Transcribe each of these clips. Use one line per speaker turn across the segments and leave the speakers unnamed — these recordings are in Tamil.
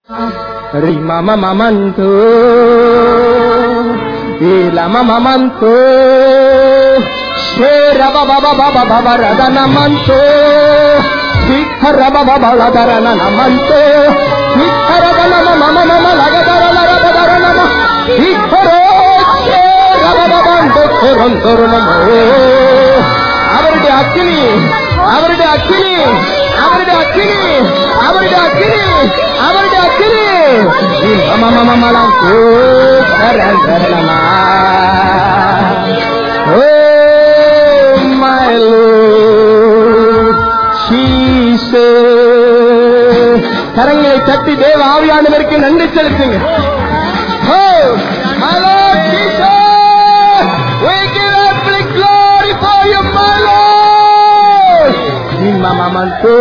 Rima mamanto, ila mamanto, shera baba baba baba radana manto, sikhara baba baba radana namanto, sikhara baba mama mama mama lagadara lagadara nama, sikhara shera baba bando korontoru namo. அவருடைய அக்கினி அவருடைய அக்கினி அவருடைய அக்கினி அவருடைய அக்கினி அவருடைய அக்கினி மமமமமலம் சரணமா ஓ மை கரங்களை தட்டி தேவ ஆவியானவருக்கு நன்றி செலுத்துங்க Oh, my Lord Jesus, we give every glory for you, my Lord. Mamamanto.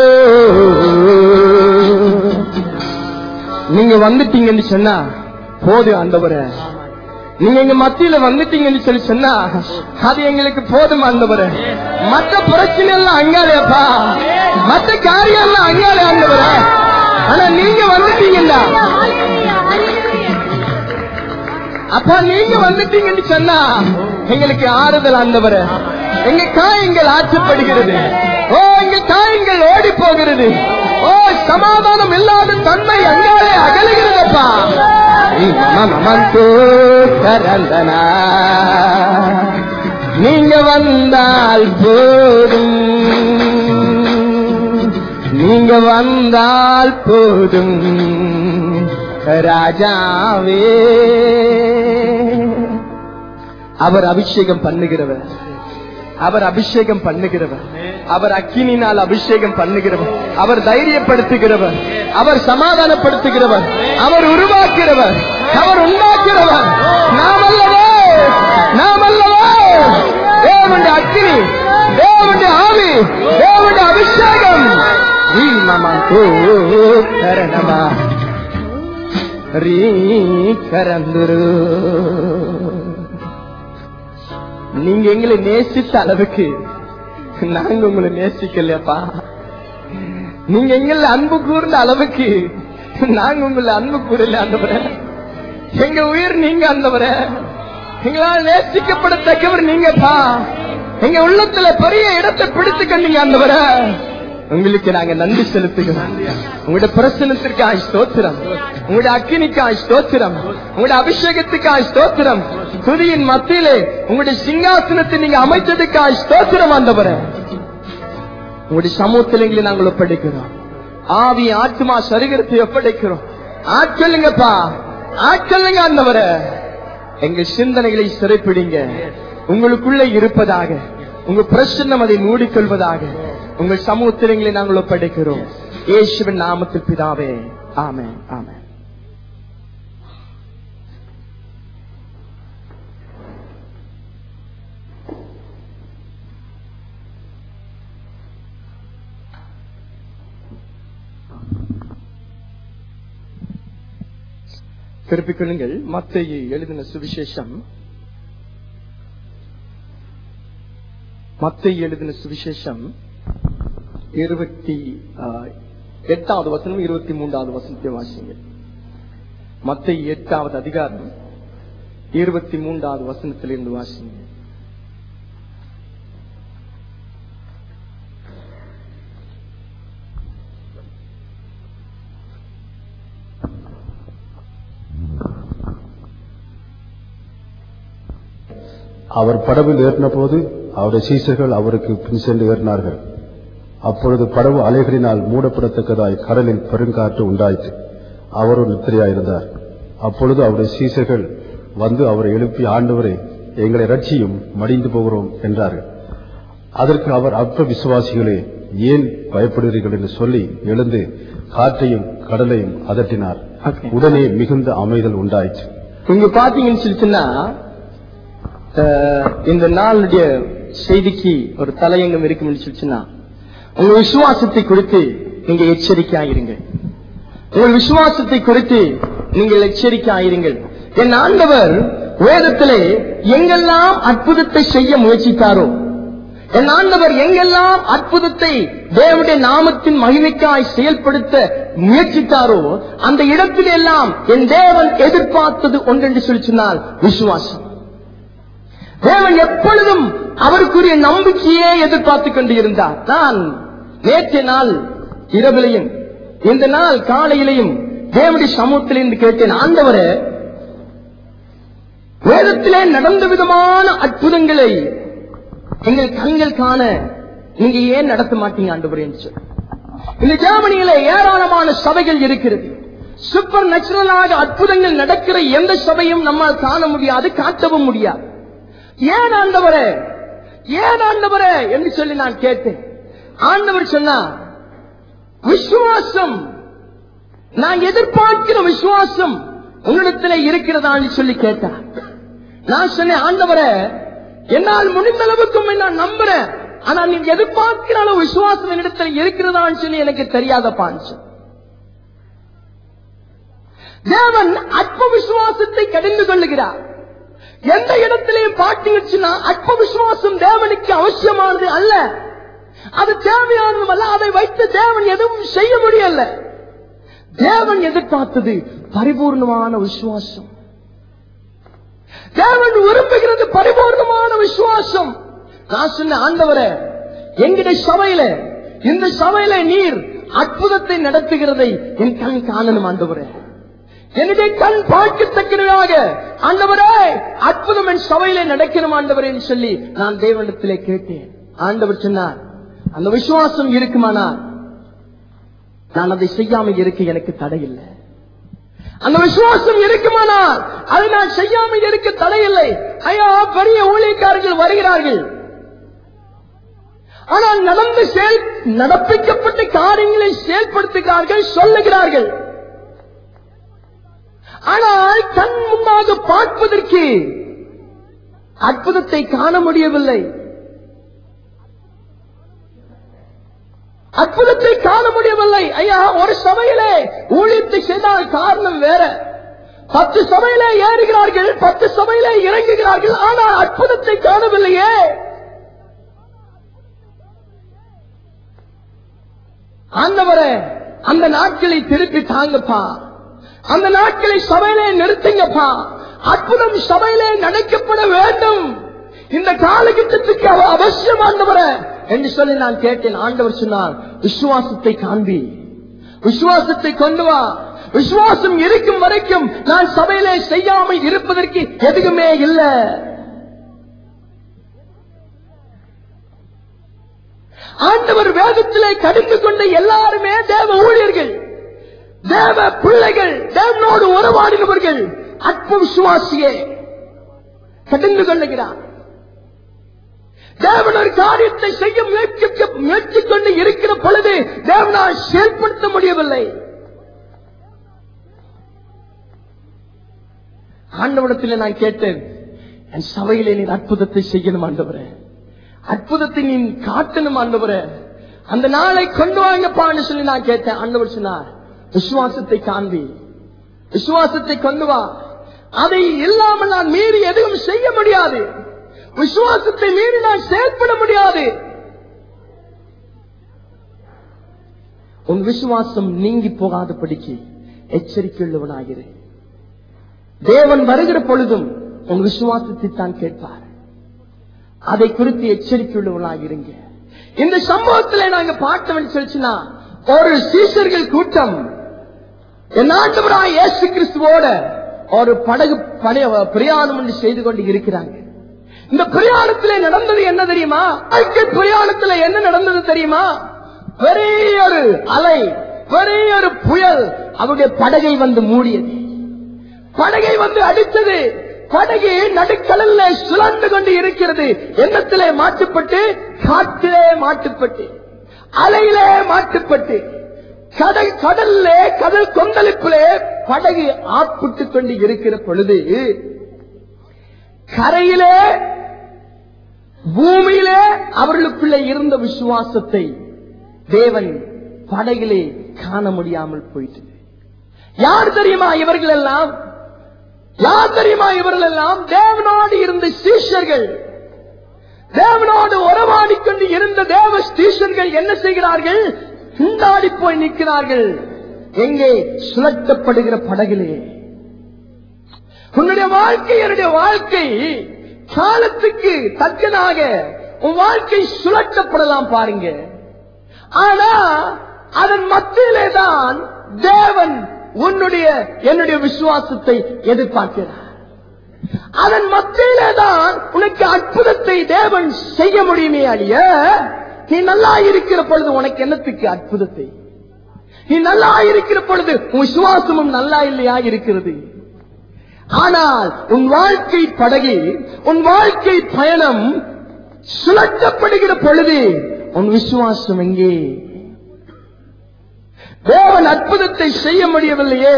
நீங்க வந்துட்டீங்கன்னு சொன்னா போதும் ஆண்டவரே நீங்க எங்க மத்தியில வந்துட்டீங்கன்னு சொல்லி சொன்னா அது எங்களுக்கு போதும் ஆண்டவரே மற்ற பிரச்சனை எல்லாம் அங்காலேப்பா மற்ற காரியம் எல்லாம் அங்காலே ஆண்டவரே ஆனா நீங்க வந்துட்டீங்கடா அப்பா நீங்க வந்துட்டீங்கன்னு சொன்னா எங்களுக்கு ஆறுதல் ஆண்டவர எங்க காயங்கள் ஆற்றப்படுகிறது ஓ எங்க காயங்கள் ஓடி போகிறது ஓ சமாதானம் இல்லாத தன்மை அங்காலே அகலுகிறதப்பா கரந்தனா நீங்க வந்தால் போதும் நீங்க வந்தால் போதும் ராஜாவே அவர் அபிஷேகம் பண்ணுகிறவர் அவர் அபிஷேகம் பண்ணுகிறவர் அவர் அக்கினினால் அபிஷேகம் பண்ணுகிறவர் அவர் தைரியப்படுத்துகிறவர் அவர் சமாதானப்படுத்துகிறவர் அவர் உருவாக்குகிறவர் அவர் உண்டாக்குகிறவர் நாம் அல்லவோ நாம் அல்லவோ தேவனுடைய அக்கினி தேவனுடைய ஆவி தேவனுடைய அபிஷேகம் ஈ மாமா ஓ கரணமா ரீ கரந்துரு நீங்க எங்களை நேசித்த அளவுக்கு நாங்க உங்களை நேசிக்கலையப்பா நீங்க எங்களை அன்பு கூர்ந்த அளவுக்கு நாங்க உங்களை அன்பு கூறல ஆண்டவரே எங்க உயிர் நீங்க ஆண்டவரே எங்களால் நேசிக்கப்படத்தக்கவர் நீங்கப்பா எங்க உள்ளத்துல பெரிய இடத்தை பிடித்து கண்டீங்க ஆண்டவரே உங்களுக்கு நாங்க நன்றி செலுத்துகிறோம் உங்களுடைய பிரசனத்திற்காய் ஸ்தோத்திரம் உங்களுடைய அக்கினிக்காய் ஸ்தோத்திரம் உங்களுடைய அபிஷேகத்துக்காய் ஸ்தோத்திரம் துதியின் மத்தியிலே உங்களுடைய சிங்காசனத்தை நீங்க அமைத்ததுக்காய் ஸ்தோத்திரம் ஆண்டவரே உங்களுடைய சமூகத்தில் எங்களை நாங்கள் ஒப்படைக்கிறோம் ஆவி ஆத்மா சரீரத்தை ஒப்படைக்கிறோம் ஆட்களுங்கப்பா ஆட்களுங்க ஆண்டவரே எங்க சிந்தனைகளை சிறைப்பிடிங்க உங்களுக்குள்ள இருப்பதாக உங்க பிரசன்னம் அதை மூடிக்கொள்வதாக உங்கள் சமூகத்தில் எங்களை நாங்கள் ஒப்படைக்கிறோம் இயேசுவின் நாமத்தில் பிதாவே ஆமென் ஆமென் திருப்பிக் கொள்ளுங்கள் மத்திய எழுதின சுவிசேஷம் மத்திய எழுதின சுவிசேஷம் இருபத்தி ஆஹ், எட்டாவது வசனம் இருபத்தி மூன்றாவது வசனத்தை வாசிங்க மத்திய எட்டாவது அதிகாரம் இருபத்தி மூன்றாவது வசனத்திலிருந்து வாசிங்க
அவர் படவில் ஏறின போது அவருடைய சீசர்கள் அவருக்கு பின் சென்று ஏறினார்கள் அப்பொழுது படவு அலைகளினால் மூடப்படத்தக்கதாய் கடலில் பெருங்காற்று உண்டாயிற்று அவரும் நித்திரையாயிருந்தார் அப்பொழுது அவருடைய சீசர்கள் வந்து அவரை எழுப்பி ஆண்டவரே எங்களை ரட்சியும் மடிந்து போகிறோம் என்றார்கள் அதற்கு அவர் அற்ப விசுவாசிகளே ஏன் பயப்படுகிறீர்கள் என்று சொல்லி எழுந்து காற்றையும் கடலையும் அதட்டினார்
Okay.
உடனே மிகுந்த அமைதல் உண்டாயிற்று
இங்க பாத்தீங்கன்னு சொல்லிச்சுன்னா அஹ், இந்த நாளுடைய செய்திக்கு ஒரு தலையங்கம் இருக்கும்னு சொல்லிச்சுன்னா உங்க விசுவாசத்தை குறித்து நீங்க எச்சரிக்கையாயிருங்க உங்கள் விசுவாசத்தை குறித்து நீங்கள் எச்சரிக்கையாயிருங்கள் என் ஆண்டவர் வேதத்திலே எங்கெல்லாம் அற்புதத்தை செய்ய முயற்சித்தாரோ என் ஆண்டவர் எங்கெல்லாம் அற்புதத்தை தேவனுடைய நாமத்தின் மகிமைக்காய் செயல்படுத்த முயற்சித்தாரோ அந்த இடத்தில் எல்லாம் என் தேவன் எதிர்பார்த்தது ஒன்றென்று சொல்லி சொன்னால் விசுவாசம் தேவன் எப்பொழுதும் அவருக்குரிய நம்பிக்கையே எதிர்பார்த்துக் கொண்டு இருந்தார் நான் நேற்றைய நாள் இரவிலையும் இந்த நாள் காலையிலையும் தேவனுடைய சமூகத்திலிருந்து கேட்டேன் ஆண்டவரே வேதத்திலே நடந்த விதமான அற்புதங்களை எங்கள் கண்கள் காண நீங்க ஏன் நடத்த மாட்டீங்க ஆண்டவரே என்று சொல்லி. இந்த ஜெர்மனியில ஏராளமான சபைகள் இருக்கிறது சூப்பர் நேச்சுரலாக அற்புதங்கள் நடக்கிற எந்த சபையும் நம்மால் காண முடியாது காட்டவும் முடியாது ஏன் ஆண்டவரே ஏன் ஆண்டவரே என்று சொல்லி நான் கேட்டேன் ஆண்டவர் சொன்னார் விசுவாசம் நான் எதிர்பார்க்கிற விசுவாசம் உன்னிடத்துல இருக்கிறதான்னு சொல்லி கேட்டார் நான் சொன்னேன் ஆண்டவரே என்னால் முடிந்த அளவுக்கு உம்மை நான் நம்புறேன் ஆனா நீ எதிர்பார்க்கிற அளவு விசுவாசம் என்னிடத்துல இருக்கிறதான்னு சொல்லி எனக்கு தெரியாதப்பான்னு தேவன் அற்ப விசுவாசத்தை கடிந்து கொள்ளுகிறார் எந்த இடத்திலையும் பாட்டிச்சுன்னா அற்ப விசுவாசம் தேவனுக்கு அவசியமானது அல்ல அது தேவையானதும் அல்ல அதை வைத்து தேவன் எதுவும் செய்ய முடியல தேவன் எதிர்பார்த்தது பரிபூர்ணமான விசுவாசம் தேவன் விரும்புகிறது பரிபூர்ணமான விசுவாசம் நான் சொன்ன ஆண்டவரே எங்கிட்ட சபையில இந்த சபையில நீர் அற்புதத்தை நடத்துகிறதை என் கண் காணணும் ஆண்டவரே என்னுடைய கண் பார்க்கத்தக்கதாக ஆண்டவரே அற்புதம் என் சபையிலே நடக்கணும் ஆண்டவரே என்று சொல்லி நான் தேவனிடத்திலே கேட்டேன் ஆண்டவர் சொன்னார் அந்த விசுவாசம் இருக்குமானால் நான் அதை செய்யாம இருக்க எனக்கு தடை இல்லை அந்த விசுவாசம் இருக்குமானால் அதை நான் செய்யாம இருக்க தடையில்லை ஐயா பெரிய ஊழியக்காரர்கள் வருகிறார்கள் ஆனால் நடந்து செயல் நடப்பிக்கப்பட்ட காரியங்களை செயல்படுத்துகிறார்கள் சொல்லுகிறார்கள் ஆனால் கண் முன்னாக பார்ப்பதற்கு அற்புதத்தை காண முடியவில்லை அற்புதத்தை காண முடியவில்லை ஐயா ஒரு சபையிலே ஊழியத்தை செய்தால் காரணம் வேற பத்து சபையிலே ஏறுகிறார்கள் பத்து சபையிலே இறங்குகிறார்கள் ஆனால் அற்புதத்தை காணவில்லையே ஆண்டவரே அந்த நாட்களை திருப்பி தாங்கப்பா அந்த நாட்களை சபையிலே நிறுத்துங்கப்பா அற்புதம் சபையிலே நடக்கப்பட வேண்டும் இந்த காலகட்டத்துக்கு அவ அவசியம் ஆண்டவரே என்று சொல்லி நான் கேட்டேன் ஆண்டவர் சொன்னார் விசுவாசத்தை காண்பி விசுவாசத்தை கொண்டு வா விசுவாசம் இருக்கும் வரைக்கும் நான் சபையிலே செய்யாமல் இருப்பதற்கு எதுவுமே இல்லை ஆண்டவர் வேதத்திலே கடிந்து கொண்ட எல்லாருமே தேவ ஊழியர்கள் தேவ பிள்ளைகள் தேவனோடு உறவாடினவர்கள் அற்ப விசுவாசியே கடிந்து கொள்ளுகிறார் தேவன் ஒரு காரியத்தை செய்ய முயற்சிக்க முயற்சி கொண்டு இருக்கிற பொழுது தேவனால் செயல்படுத்த முடியவில்லை ஆண்டவனத்தில் நான் கேட்டேன் என் சபையிலே நீ அற்புதத்தை செய்யணும் ஆண்டவரே அற்புதத்தை நீ காட்டணும் ஆண்டவரே அந்த நாளை கொண்டு வாங்கப்பான்னு சொல்லி நான் கேட்டேன் ஆண்டவர் சொன்னார் விசுவாசத்தை காண்பி விசுவாசத்தை கொண்டு வா அதை இல்லாமல் நான் மீறி எதுவும் செய்ய முடியாது விசுவாசத்தை மீறி நான் செயல்பட முடியாது உன் விசுவாசம் நீங்கி போகாதபடிக்கு எச்சரிக்கையுள்ளவனாகிறேன் தேவன் வருகிற பொழுதும் உன் விசுவாசத்தை தான் கேட்பார் அதை குறித்து எச்சரிக்கையுள்ளவர்களாக இருங்க இந்த சம்பவத்துல நாங்க பார்த்தவன் சொல்லிச்சுன்னா ஒரு சீசர்கள் கூட்டம் என் ஆண்டவராய் இயேசு கிறிஸ்துவோட ஒரு படகு படைய பிரயாணம் என்று செய்து கொண்டு இருக்கிறாங்க இந்த பிரயாணத்திலே நடந்தது என்ன தெரியுமா வாழ்க்கை பிரயாணத்துல என்ன நடந்தது தெரியுமா பெரிய ஒரு அலை பெரிய ஒரு புயல் அவருடைய படகை வந்து மூடியது படகை வந்து அடித்தது படகு நடுக்கடல்ல சுழன்று கொண்டு இருக்கிறது எண்ணத்திலே மாட்டுப்பட்டு காற்றிலே மாட்டுப்பட்டு அலையிலே மாட்டுப்பட்டு கடல் கடல்ல கடல் கொந்தளிப்பிலே படகு ஆட்பட்டு கொண்டு இருக்கிற பொழுது கரையிலே பூமியிலே அவர்களுக்குள்ளே இருந்த விசுவாசத்தை தேவன் படகிலே காண முடியாமல் போயிட்டு யார் தெரியுமா இவர்கள் எல்லாம் யார் தெரியுமா இவர்கள் எல்லாம் தேவனோடு இருந்த சீஷர்கள் தேவனோடு உறவாடிக் கொண்டு இருந்த தேவ ஸ்டீஷர்கள் என்ன செய்கிறார்கள் திண்டாடி போய் நிற்கிறார்கள் எங்கே சுழற்றப்படுகிற படகிலே உன்னுடைய வாழ்க்கை என்னுடைய வாழ்க்கை காலத்துக்கு தக்கதாக உன் வாழ்க்கை சுழற்றப்படலாம் பாருங்க ஆனா அதன் மத்தியிலே தான் தேவன் உன்னுடைய என்னுடைய விசுவாசத்தை எதிர்பார்க்கிறார் அதன் மத்தியிலே தான் உனக்கு அற்புதத்தை தேவன் செய்ய முடியுமே அழிய நீ நல்லா இருக்கிற பொழுது உனக்கு என்னத்துக்கு அற்புதத்தை நீ நல்லா இருக்கிற பொழுது உன் விசுவாசமும் நல்லா இல்லையா இருக்கிறது ஆனால் உன் வாழ்க்கை படகு உன் வாழ்க்கை பயணம் சுழற்றப்படுகிற பொழுது உன் விசுவாசம் எங்கே தேவன் அற்புதத்தை செய்ய முடியவில்லையே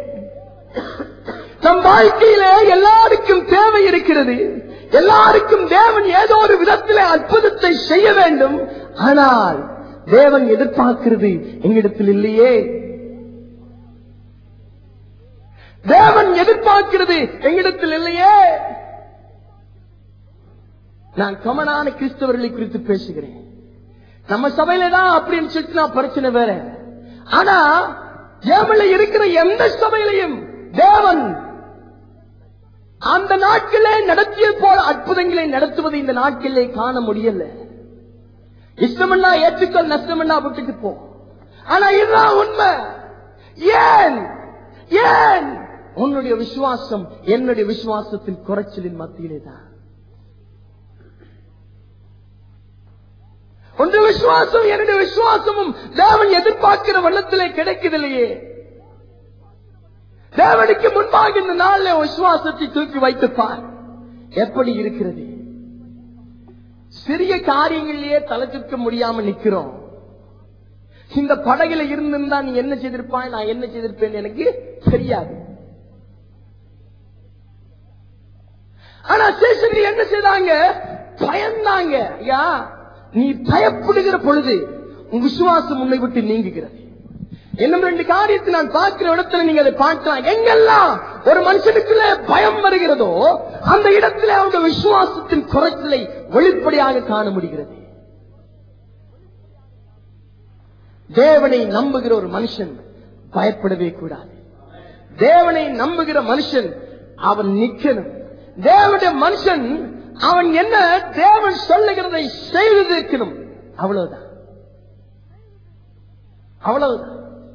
நம் வாழ்க்கையிலே எல்லாருக்கும் தேவை இருக்கிறது எல்லாருக்கும் தேவன் ஏதோ ஒரு விதத்திலே அற்புதத்தை செய்ய வேண்டும் ஆனால் தேவன் எதிர்பார்க்கிறது எங்களிடத்தில் இல்லையே தேவன் எதிர்பார்க்கிறது எங்களிடத்தில் இல்லையே நான் கமனான கிறிஸ்தவர்களை குறித்து பேசுகிறேன் நம்ம சபையில தான் அப்படின்னு சொல்லிட்டு நான் பிரச்சனை வேற ஆனா ஏமல இருக்கிற எந்த சபையிலையும் தேவன் அந்த நாட்களே நடத்திய போல அற்புதங்களை நடத்துவதை இந்த நாட்களிலே காண முடியல இஷ்டமன்னா ஏற்றுக்கொள் நஷ்டமன்னா விட்டுட்டு போ ஆனா இதுதான் உண்மை ஏன் ஏன் உன்னுடைய விசுவாசம் என்னுடைய விசுவாசத்தின் குறைச்சலின் மத்தியிலே தான் உன்னுடைய விசுவாசம் என்னுடைய விசுவாசமும் தேவன் எதிர்பார்க்கிற வண்ணத்திலே கிடைக்குதில்லையே தேவனுக்கு முன்பாக இந்த நாளில் உன் விசுவாசத்தை தூக்கி வைத்துப்பார் எப்படி இருக்கிறது சிறிய காரியங்களிலேயே தலை தூக்க முடியாம நிக்கிறோம் இந்த படகுல இருந்திருந்தா நீ என்ன செய்திருப்பாய் நான் என்ன செய்திருப்பேன் எனக்கு தெரியாது ஆனா சேஷகிரி என்ன செய்தாங்க பயந்தாங்க ஐயா நீ பயப்படுகிற பொழுது உன் விசுவாசம் உன்னை விட்டு நீங்குகிறது இன்னும் ரெண்டு காரியத்தை நான் பார்க்கிற இடத்துல நீங்க அதை பார்க்கலாம் எங்கெல்லாம் ஒரு மனுஷனுக்குள்ள பயம் வருகிறதோ அந்த இடத்துல அவங்க விசுவாசத்தின் குறைச்சலை வெளிப்படையாக காண முடிகிறது தேவனை நம்புகிற ஒரு மனுஷன் பயப்படவே கூடாது தேவனை நம்புகிற மனுஷன் அவன் நிக்கணும் தேவனுடைய மனுஷன் அவன் என்ன தேவன் சொல்லுகிறதை செய்திருக்கணும் அவ்வளவுதான் அவ்வளவுதான்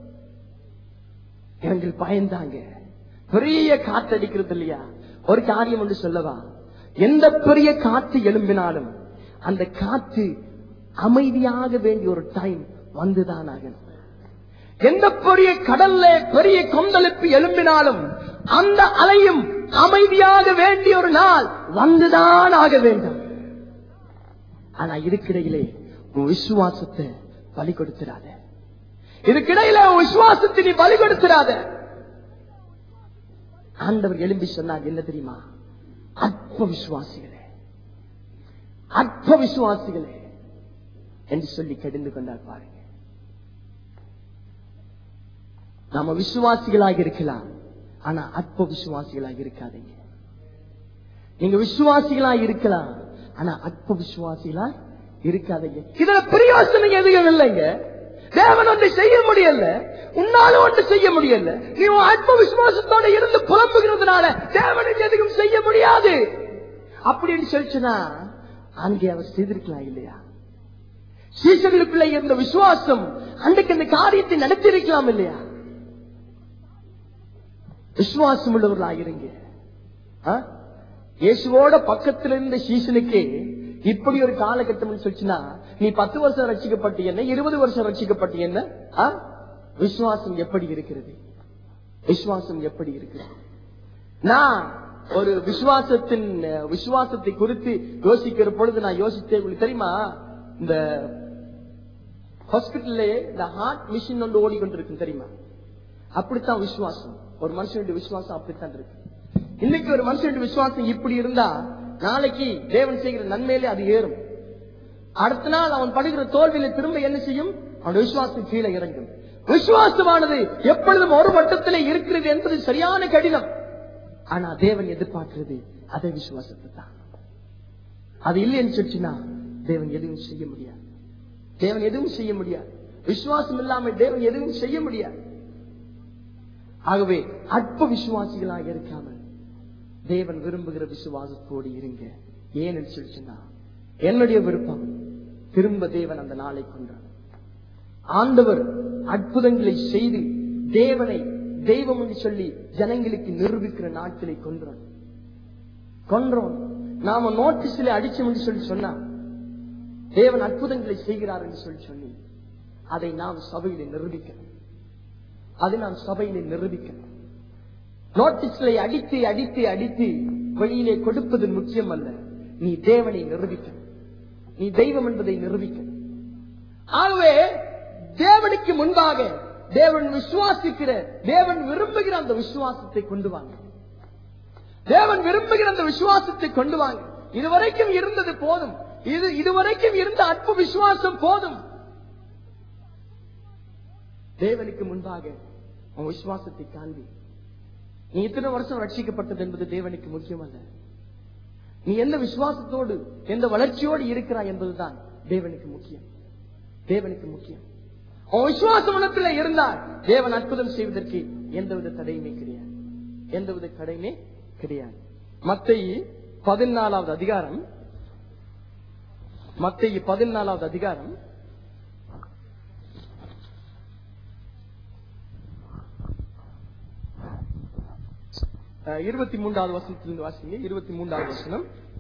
எங்கள் பயந்தாங்க பெரிய காத்தடிக்கிறது இல்லையா ஒரு காரியம் ஒன்று சொல்லவா எந்த பெரிய காத்து எழும்பினாலும் அந்த காத்து அமைதியாக வேண்டிய ஒரு டைம் வந்துதான் ஆகணும் எந்த பெரிய கடல்ல பெரிய கொந்தளிப்பு எழும்பினாலும் அந்த அலையும் அமைதியாக வேண்டிய ஒரு நாள் வந்துதான் ஆக வேண்டும் ஆனா இதுக்கிடையிலே உன் விசுவாசத்தை பலி கொடுத்துடாத இதுக்கிடையில உன் விசுவாசத்தை நீ பலி கொடுத்துடாத ஆண்டவர் எழும்பி சொன்னார் என்ன தெரியுமா அற்ப விசுவாசிகளே அற்ப விசுவாசிகளே என்று சொல்லி கடிந்து கொண்டார் பாருங்க நாம விசுவாசிகளாக இருக்கலாம் ஆனா அற்ப விசுவாசிகளாக இருக்காதீங்க நீங்க விசுவாசிகளா இருக்கலாம் ஆனா அற்ப விசுவாசிகளா இருக்காதீங்க இதுல பிரயோசனம் எதுவும் இல்லைங்க தேவன் ஒன்று செய்ய முடியல உன்னால ஒன்று செய்ய முடியல நீ உன் அற்ப விசுவாசத்தோட இருந்து புலம்புகிறதுனால தேவனுக்கு எதுவும் செய்ய முடியாது அப்படின்னு சொல்லிச்சுன்னா அங்கே அவர் செய்திருக்கலாம் இல்லையா சீசர்களுக்குள்ள இருந்த விசுவாசம் அன்றைக்கு அந்த காரியத்தை நடத்தியிருக்கலாம் இல்லையா விசுவாசம் உள்ளவர்களாக இருங்க ஆ? இயேசுவோட பக்கத்துல இருந்த சீசனுக்கு இப்படி ஒரு காலகட்டம் சொல்லிச்சுன்னா நீ பத்து வருஷம் ரட்சிக்கப்பட்டு என்ன இருபது வருஷம் ரட்சிக்கப்பட்டு என்ன ஆ? விசுவாசம் எப்படி இருக்கிறது விசுவாசம் எப்படி இருக்கிறது நான் ஒரு விசுவாசத்தின் அஹ், விசுவாசத்தை குறித்து யோசிக்கிற பொழுது நான் யோசித்தேன் உங்களுக்கு தெரியுமா இந்த ஹாஸ்பிட்டல்ல இந்த ஹார்ட் மிஷின் ஒன்று ஓடிக்கொண்டிருக்கும் தெரியுமா அப்படித்தான் விசுவாசம் ஒரு மனுஷனுடைய விசுவாசம் அப்படித்தான் இருக்கு இன்னைக்கு ஒரு மனுஷனுடைய விசுவாசம் இப்படி இருந்தா நாளைக்கு தேவன் செய்கிற நன்மையிலே அது ஏறும் அடுத்த நாள் அவன் படுகிற தோல்வியில திரும்ப என்ன செய்யும் அவன் விசுவாசம் கீழே இறங்கும் விசுவாசமானது எப்பொழுதும் ஒரு வட்டத்திலே இருக்கிறது என்பது சரியான கடினம் ஆனா தேவன் எதிர்பார்க்கிறது அதே விசுவாசத்தை தான் அது இல்லைன்னு சொல்லிச்சுன்னா தேவன் எதுவும் செய்ய முடியாது தேவன் எதுவும் செய்ய முடியாது விசுவாசம் இல்லாமல் தேவன் எதுவும் செய்ய முடியாது ஆகவே அற்ப விசுவாசிகளாக இருக்காம தேவன் விரும்புகிற விசுவாசத்தோடு இருங்க ஏன்னு சொல்லி சொன்னா என்னுடைய விருப்பம் திரும்ப தேவன் அந்த நாளை கொண்டார் ஆண்டவர் அற்புதங்களை செய்து தேவனை தெய்வம் என்று சொல்லி ஜனங்களுக்கு நிரூபிக்கிற நாட்களை கொன்றோம் கொன்றோம் நாம நோட்டீஸ்ல அடிச்சோம் என்று சொல்லி சொன்னா தேவன் அற்புதங்களை செய்கிறார் என்று சொல்லி சொல்லி அதை நாம் சபையில நிரூபிக்கணும் அதை நாம் சபையில நிரூபிக்கணும் நோட்டீஸ்களை அடித்து அடித்து அடித்து வெளியிலே கொடுப்பது முக்கியம் அல்ல நீ தேவனை நிரூபிக்கணும் நீ தெய்வம் என்பதை நிரூபிக்கணும் ஆகவே தேவனுக்கு முன்பாக தேவன் விசுவாசிக்கிற தேவன் விரும்புகிற அந்த விசுவாசத்தை கொண்டு வாங்க தேவன் விரும்புகிற அந்த விசுவாசத்தை கொண்டு வாங்க இதுவரைக்கும் இருந்தது போதும் இது இதுவரைக்கும் இருந்த அற்பு விசுவாசம் போதும் தேவனுக்கு முன்பாக உன் விசுவாசத்தை காண்பி நீ இத்தனை வருஷம் ரட்சிக்கப்பட்டது என்பது தேவனுக்கு முக்கியம் அல்ல நீ எந்த விசுவாசத்தோடு எந்த வளர்ச்சியோடு இருக்கிறாய் என்பதுதான் தேவனுக்கு முக்கியம் தேவனுக்கு முக்கியம் உன் விசுவாச மனத்துல இருந்தால் தேவன் அற்புதம் செய்வதற்கு எந்தவித தடையுமே கிடையாது எந்தவித தடையுமே கிடையாது மத்திய பதினாலாவது அதிகாரம் மத்திய பதினாலாவது அதிகாரம் அஹ், இருபத்தி மூன்றாவது வசனத்திலிருந்து வாசிங்க இருபத்தி மூன்றாவது வசனம்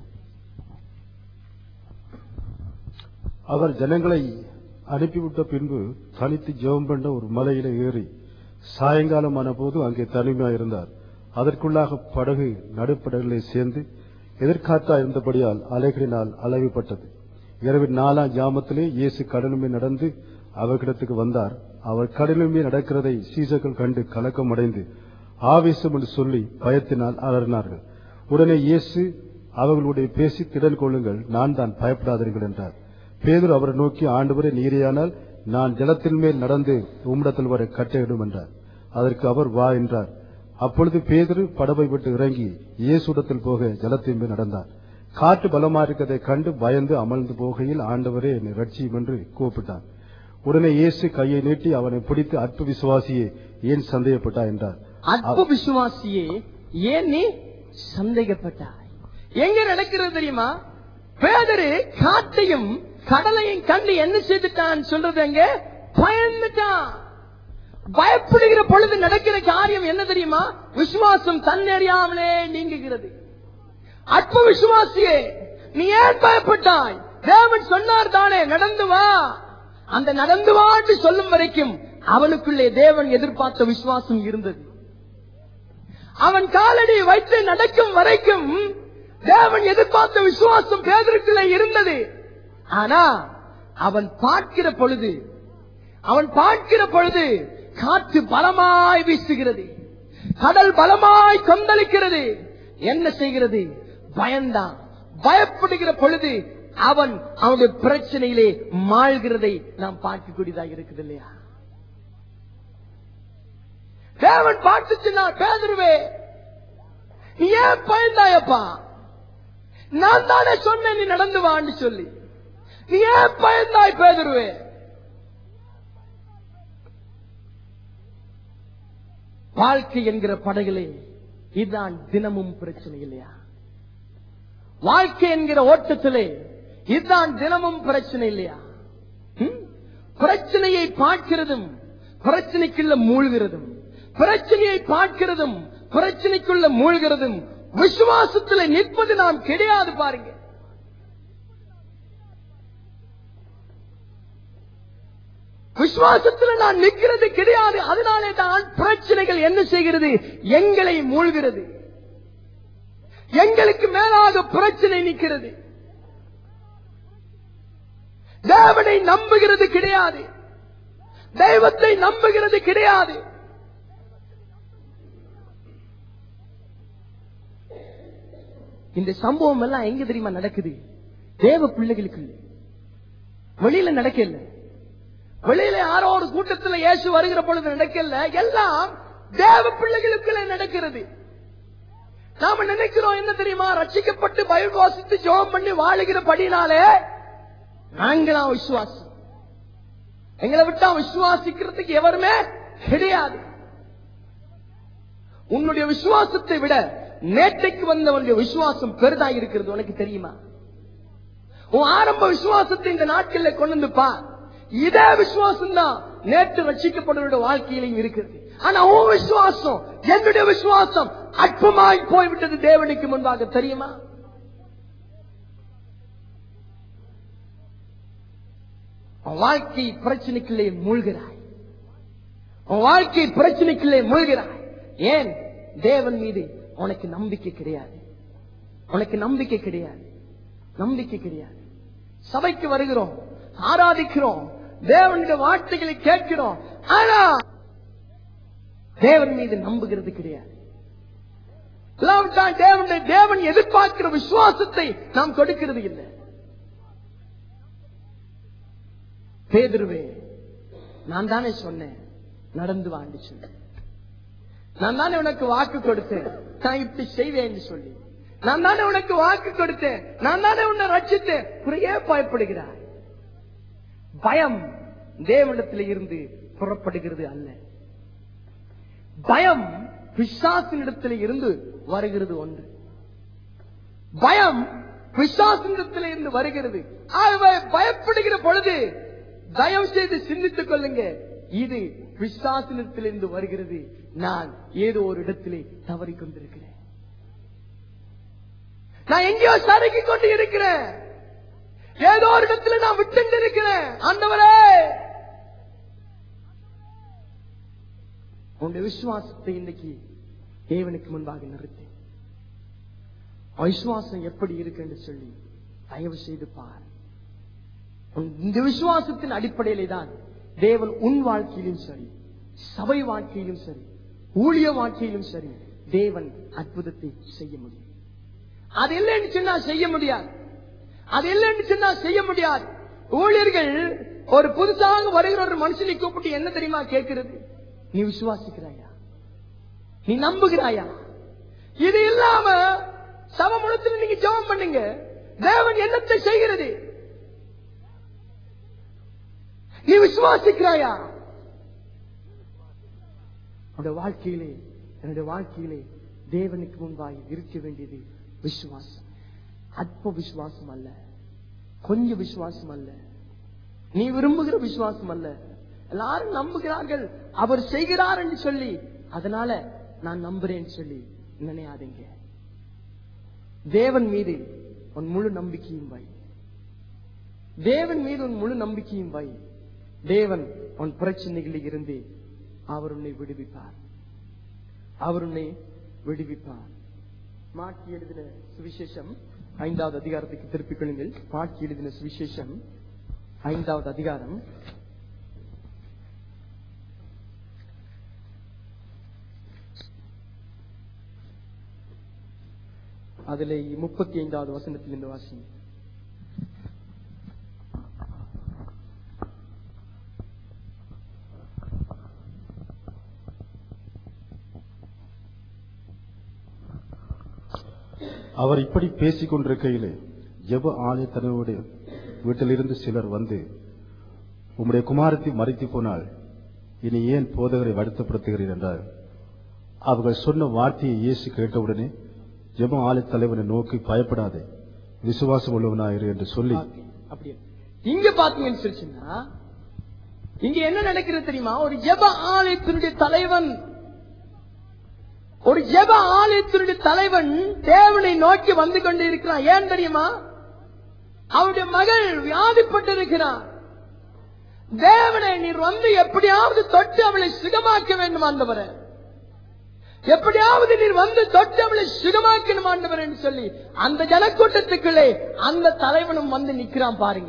அவர் ஜனங்களை அனுப்பிவிட்ட பின்பு தனித்து ஜெபம் பண்ண ஒரு மலையில ஏறி சாயங்காலமான போது அங்கே தனிமையா இருந்தார் அதற்குள்ளாக படகு நடுப்படகுகளை சேர்ந்து எதிர்காற்றா இருந்தபடியால் அலைகளினால் அளவிப்பட்டது இரவு நாலாம் ஜாமத்திலே இயேசு கடலுமே நடந்து அவர்களிடத்துக்கு வந்தார் அவர் கடலுமே நடக்கிறதை சீசர்கள் கண்டு கலக்கமடைந்து ஆவேசம் என்று சொல்லி பயத்தினால் அலறினார்கள் உடனே இயேசு அவர்களுடைய பேசி திடன் கொள்ளுங்கள் நான் தான் பயப்படாதீர்கள் என்றார் பேதுரு அவரை நோக்கி ஆண்டவரே நீரேயானால் நான் ஜலத்தின் மேல் நடந்து உம்மிடத்தில் வர கட்டையிடும் என்றார் அதற்கு அவர் வா என்றார் அப்பொழுது பேதுரு படவை விட்டு இறங்கி இயேசுடத்தில் போக ஜலத்தின் மேல் நடந்தார் காற்று பலமா இருக்கதை கண்டு பயந்து அமர்ந்து போகையில் ஆண்டவரே என்னை ரட்சியும் என்று கூப்பிட்டான் உடனே இயேசு கையை நீட்டி அவனை பிடித்து அற்ப விசுவாசியே ஏன் சந்தேகப்பட்டா என்றார்
அற்ப விசுவாசியே ஏன் நீ சந்தேகப்பட்டாய் எங்க நடக்கிறது தெரியுமா பேதரு காத்தையும் கடலையும் கண்டு என்ன செய்துட்டான் சொல்றது எங்க பயந்துட்டான் பயப்படுகிற பொழுது நடக்கிற காரியம் என்ன தெரியுமா விசுவாசம் தன்னறியாமலே நீங்குகிறது அற்ப விசுவாசியே நீ ஏன் பயப்பட்டாய் தேவன் சொன்னார் தானே நடந்து வா அந்த நடந்து வா என்று சொல்லும் வரைக்கும் அவனுக்குள்ளே தேவன் எதிர்பார்த்த விசுவாசம் இருந்தது அவன் காலடி வைத்து நடக்கும் வரைக்கும் தேவன் எதிர்பார்த்த விசுவாசம் பேதருக்குள்ளே இருந்தது ஆனா அவன் பார்க்கிற பொழுது அவன் பார்க்கிற பொழுது காற்று பலமாய் வீசுகிறது கடல் பலமாய் கொந்தளிக்கிறது என்ன செய்கிறது பயந்தான் பயப்படுகிற பொழுது அவன் அவனுடைய பிரச்சனையிலே மாழ்கிறதை நாம் பார்க்கக்கூடியதாக இருக்குது இல்லையா தேவன் பார்த்து சொன்னார் பேதருவே நீ ஏன் பயந்தாயப்பா நான் தானே சொன்னேன் நீ நடந்து வான்னு சொல்லி நீ ஏன் பயந்தாய் பேதருவே வாழ்க்கை என்கிற படகிலே இதுதான் தினமும் பிரச்சனை இல்லையா வாழ்க்கை என்கிற ஓட்டத்திலே இதுதான் தினமும் பிரச்சனை இல்லையா ம்? பிரச்சனையை பார்க்கிறதும் பிரச்சனைக்குள்ள மூழ்கிறதும் பிரச்சனையை பார்க்கிறதும் பிரச்சனைக்குள்ள மூழ்கிறதும் விசுவாசத்துல நிற்பது நாம் கிடையாது பாருங்க விசுவாசத்துல நான் நிற்கிறது கிடையாது அதனாலே தான் பிரச்சனைகள் என்ன செய்கிறது எங்களை மூழ்கிறது எங்களுக்கு மேலாக பிரச்சனை நிற்கிறது தேவனை நம்புகிறது கிடையாது தெய்வத்தை நம்புகிறது கிடையாது இந்த சம்பவம் எல்லாம் எங்க தெரியுமா நடக்குது தேவ பிள்ளைகளுக்கு வெளியில நடக்கல வெளியில யாரோ ஒரு கூட்டத்துல இயேசு வருகிற பொழுது நடக்கல எல்லாம் தேவ பிள்ளைகளுக்குள்ள நடக்கிறது நாம நினைக்கிறோம் என்ன தெரியுமா ரட்சிக்கப்பட்டு பைபிள் வாசித்து ஜெபம் பண்ணி வாழுகிற படினாலே நாங்களாம் விசுவாசம் எங்களை விட்டா விசுவாசிக்கிறதுக்கு எவருமே கிடையாது உன்னுடைய விசுவாசத்தை விட நேற்றைக்கு வந்தவனுடைய விசுவாசம் பெரிதா இருக்கிறது உனக்கு தெரியுமா உன் ஆரம்ப விசுவாசத்தை இந்த நாட்கள்ல கொண்டு வந்து பார் இதே விசுவாசம் தான் நேற்று ரட்சிக்கப்படுவருடைய வாழ்க்கையிலும் இருக்கிறது ஆனா உன் விசுவாசம் என்னுடைய விசுவாசம் அற்பமாய் போய்விட்டது தேவனுக்கு முன்பாக தெரியுமா உன் வாழ்க்கை பிரச்சனைக்குள்ளே மூழ்கிறாய் உன் வாழ்க்கை பிரச்சனைக்குள்ளே மூழ்கிறாய் ஏன் தேவன் மீது உனக்கு நம்பிக்கை கிடையாது உனக்கு நம்பிக்கை கிடையாது நம்பிக்கை கிடையாது சபைக்கு வருகிறோம் ஆராதிக்கிறோம் தேவனுடைய வார்த்தைகளை கேட்கிறோம் ஆனா தேவன் மீது நம்புகிறது கிடையாது இல்லாவிட்டால் தேவனுடைய தேவன் எதிர்பார்க்கிற விசுவாசத்தை நாம் கொடுக்கிறது இல்லை பேதுருவே நான் தானே சொன்னேன் நடந்து வாண்டு சொன்னேன் நான் தானே உனக்கு வாக்கு கொடுத்தேன் நான் இப்படி செய்வேன் சொல்லி நான் தானே உனக்கு வாக்கு கொடுத்தேன் நான் தானே உன்னை ரட்சித்தேன் குறையே பயப்படுகிறாய் பயம் தேவனிடத்தில் இருந்து புறப்படுகிறது அல்ல பயம் பிசாசினிடத்தில் இருந்து வருகிறது ஒன்று பயம் பிசாசினிடத்தில் இருந்து வருகிறது ஆகவே பயப்படுகிற பொழுது தயவு செய்து சிந்தித்துக் கொள்ளுங்க இது பிசாசினத்திலிருந்து வருகிறது நான் ஏதோ ஒரு இடத்திலே தவறிக் கொண்டிருக்கிறேன் நான் எங்கேயோ சறுக்கி கொண்டு இருக்கிறேன் ஏதோ ஒரு இடத்துல நான் விட்டு இருக்கிறேன் ஆண்டவரே உன்னுடைய விசுவாசத்தை இன்னைக்கு தேவனுக்கு முன்பாக நிறுத்து உன் விசுவாசம் எப்படி இருக்கு என்று சொல்லி தயவு செய்து பார் உன் இந்த விசுவாசத்தின் அடிப்படையிலே தான் தேவன் உன் வாழ்க்கையிலும் சரி சபை வாழ்க்கையிலும் சரி ஊழிய வாழ்க்கையிலும் சரி தேவன் அற்புதத்தை செய்ய முடியும் அது இல்லைன்னு சொன்னா செய்ய முடியாது அது இல்லைன்னு சொன்னா செய்ய முடியாது ஊழியர்கள் ஒரு புதுசாக வருகிற ஒரு மனுஷனை கூப்பிட்டு என்ன தெரியுமா கேட்கிறது நீ விசுவாசிக்கிறாயா நீ நம்புகிறாயா இது இல்லாம சமமுடத்தில் நீங்க ஜெபம் பண்ணுங்க தேவன் என்னத்தை செய்கிறது நீ விசுவாசிக்கிறாயா உன்னுடைய வாழ்க்கையிலே என்னுடைய வாழ்க்கையிலே தேவனுக்கு முன்பாக இருக்க வேண்டியது விசுவாசம் அற்ப விசுவாசம் அல்ல கொஞ்ச விசுவாசம் அல்ல நீ விரும்புகிற விசுவாசம் அல்ல எல்லாரும் நம்புகிறார்கள் அவர் செய்கிறார் என்று சொல்லி அதனால நான் நம்புறேன்னு சொல்லி நினையாதீங்க தேவன் மீது உன் முழு நம்பிக்கையும் வை தேவன் மீது உன் முழு நம்பிக்கையும் வை தேவன் உன் பிரச்சனைகளில் இருந்து அவர் உன்னை விடுவிப்பார் அவர் உன்னை விடுவிப்பார் மாற்றி எழுதின சுவிசேஷம் ஐந்தாவது அதிகாரத்துக்கு திருப்பிக் கொள்ளுங்கள் மாற்றி எழுதின சுவிசேஷம் ஐந்தாவது அதிகாரம் அதிலே முப்பத்தி ஐந்தாவது வசனத்தில் இருந்து வாசி
அவர் இப்படி பேசிக் கொண்டிருக்கையிலே ஜெப ஆலயத்தனவுடைய வீட்டிலிருந்து சிலர் வந்து உம்முடைய குமாரத்தை மறித்து போனால் இனி ஏன் போதகரை வருத்தப்படுத்துகிறீர் என்றார் அவர்கள் சொன்ன வார்த்தையை இயேசு கேட்டவுடனே ஜெப ஆலய தலைவனை நோக்கி பயப்படாதே விசுவாசம் உள்ளவனாயிரு என்று சொல்லி
அப்படியே இங்க பாத்தீங்கன்னு சொல்லிச்சுன்னா இங்க என்ன நடக்கிறது தெரியுமா ஒரு ஜெப ஆலயத்தினுடைய தலைவன் ஒரு ஜெப ஆலயத்தினுடைய தலைவன் தேவனை நோக்கி வந்து கொண்டு இருக்கிறான் ஏன் தெரியுமா அவருடைய மகள் வியாதிப்பட்டிருக்கிறார் தேவனை நீர் வந்து எப்படியாவது தொட்டு அவளை சுகமாக்க வேண்டும் ஆண்டவரே எப்படியாவது நீர் வந்து தொட்டு அவளை சுகமாக்கணும் ஆண்டவர் என்று சொல்லி அந்த ஜனக்கூட்டத்துக்குள்ளே அந்த தலைவனும் வந்து நிக்கிறான் பாருங்க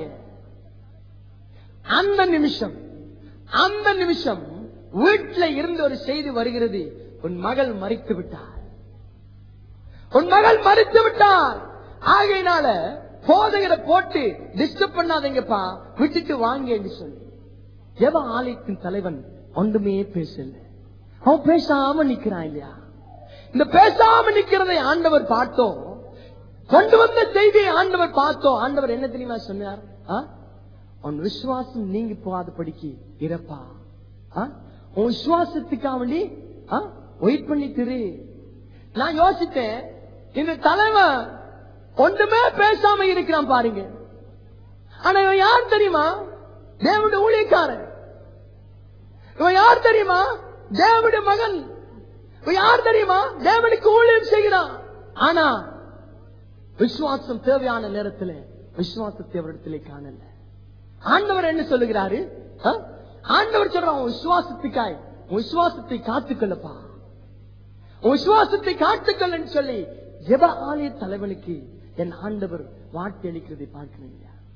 அந்த நிமிஷம் அந்த நிமிஷம் வீட்டுல இருந்து ஒரு செய்தி வருகிறது உன் மகள் மறித்து விட்டார் உன் மகள் மறித்து விட்டார் ஆகையினால போதகரை போட்டு டிஸ்டர்ப் பண்ணாதீங்கப்பா விட்டுட்டு வாங்க என்று சொல்லி எவ ஆலயத்தின் தலைவன் ஒன்றுமே பேசல அவன் பேசாம நிக்கிறான் இல்லையா இந்த பேசாம நிக்கிறதை ஆண்டவர் பார்த்தோம் கொண்டு வந்த செய்தியை ஆண்டவர் பார்த்தோம் ஆண்டவர் என்ன தெரியுமா சொன்னார் ஆ? உன் விசுவாசம் நீங்கி போகாத படிக்கு இறப்பா ஆ? உன் விசுவாசத்துக்காக வேண்டி ஆ? வெயிட் பண்ணி திரு நான் யோசித்தேன் இந்த தலைவன் ஒன்றுமே பேசாம இருக்கிறான் பாருங்க ஆனா இவன் யார் தெரியுமா தேவனுடைய ஊழியக்காரன் இவன் யார் தெரியுமா தேவனுடைய மகன் இவன் யார் தெரியுமா தேவனுக்கு ஊழியம் செய்கிறான் ஆனா விசுவாசம் தேவையான நேரத்துல விசுவாசத்தை அவரிடத்திலே காணல ஆண்டவர் என்ன சொல்லுகிறாரு ஆ? ஆண்டவர் சொல்றான் உன் விசுவாசத்துக்காய் உன் விசுவாசத்தை காத்துக்கொள்ளப்பா உன் விசுவாசத்தை காத்துக்கொள்ளன்னு சொல்லி ஜெப ஆலய தலைவனுக்கு என் ஆண்டவர் வாட்டி அளிக்கிறதை பார்க்கிறேன்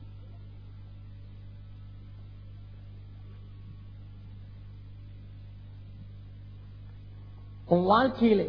உன் வாழ்க்கையிலே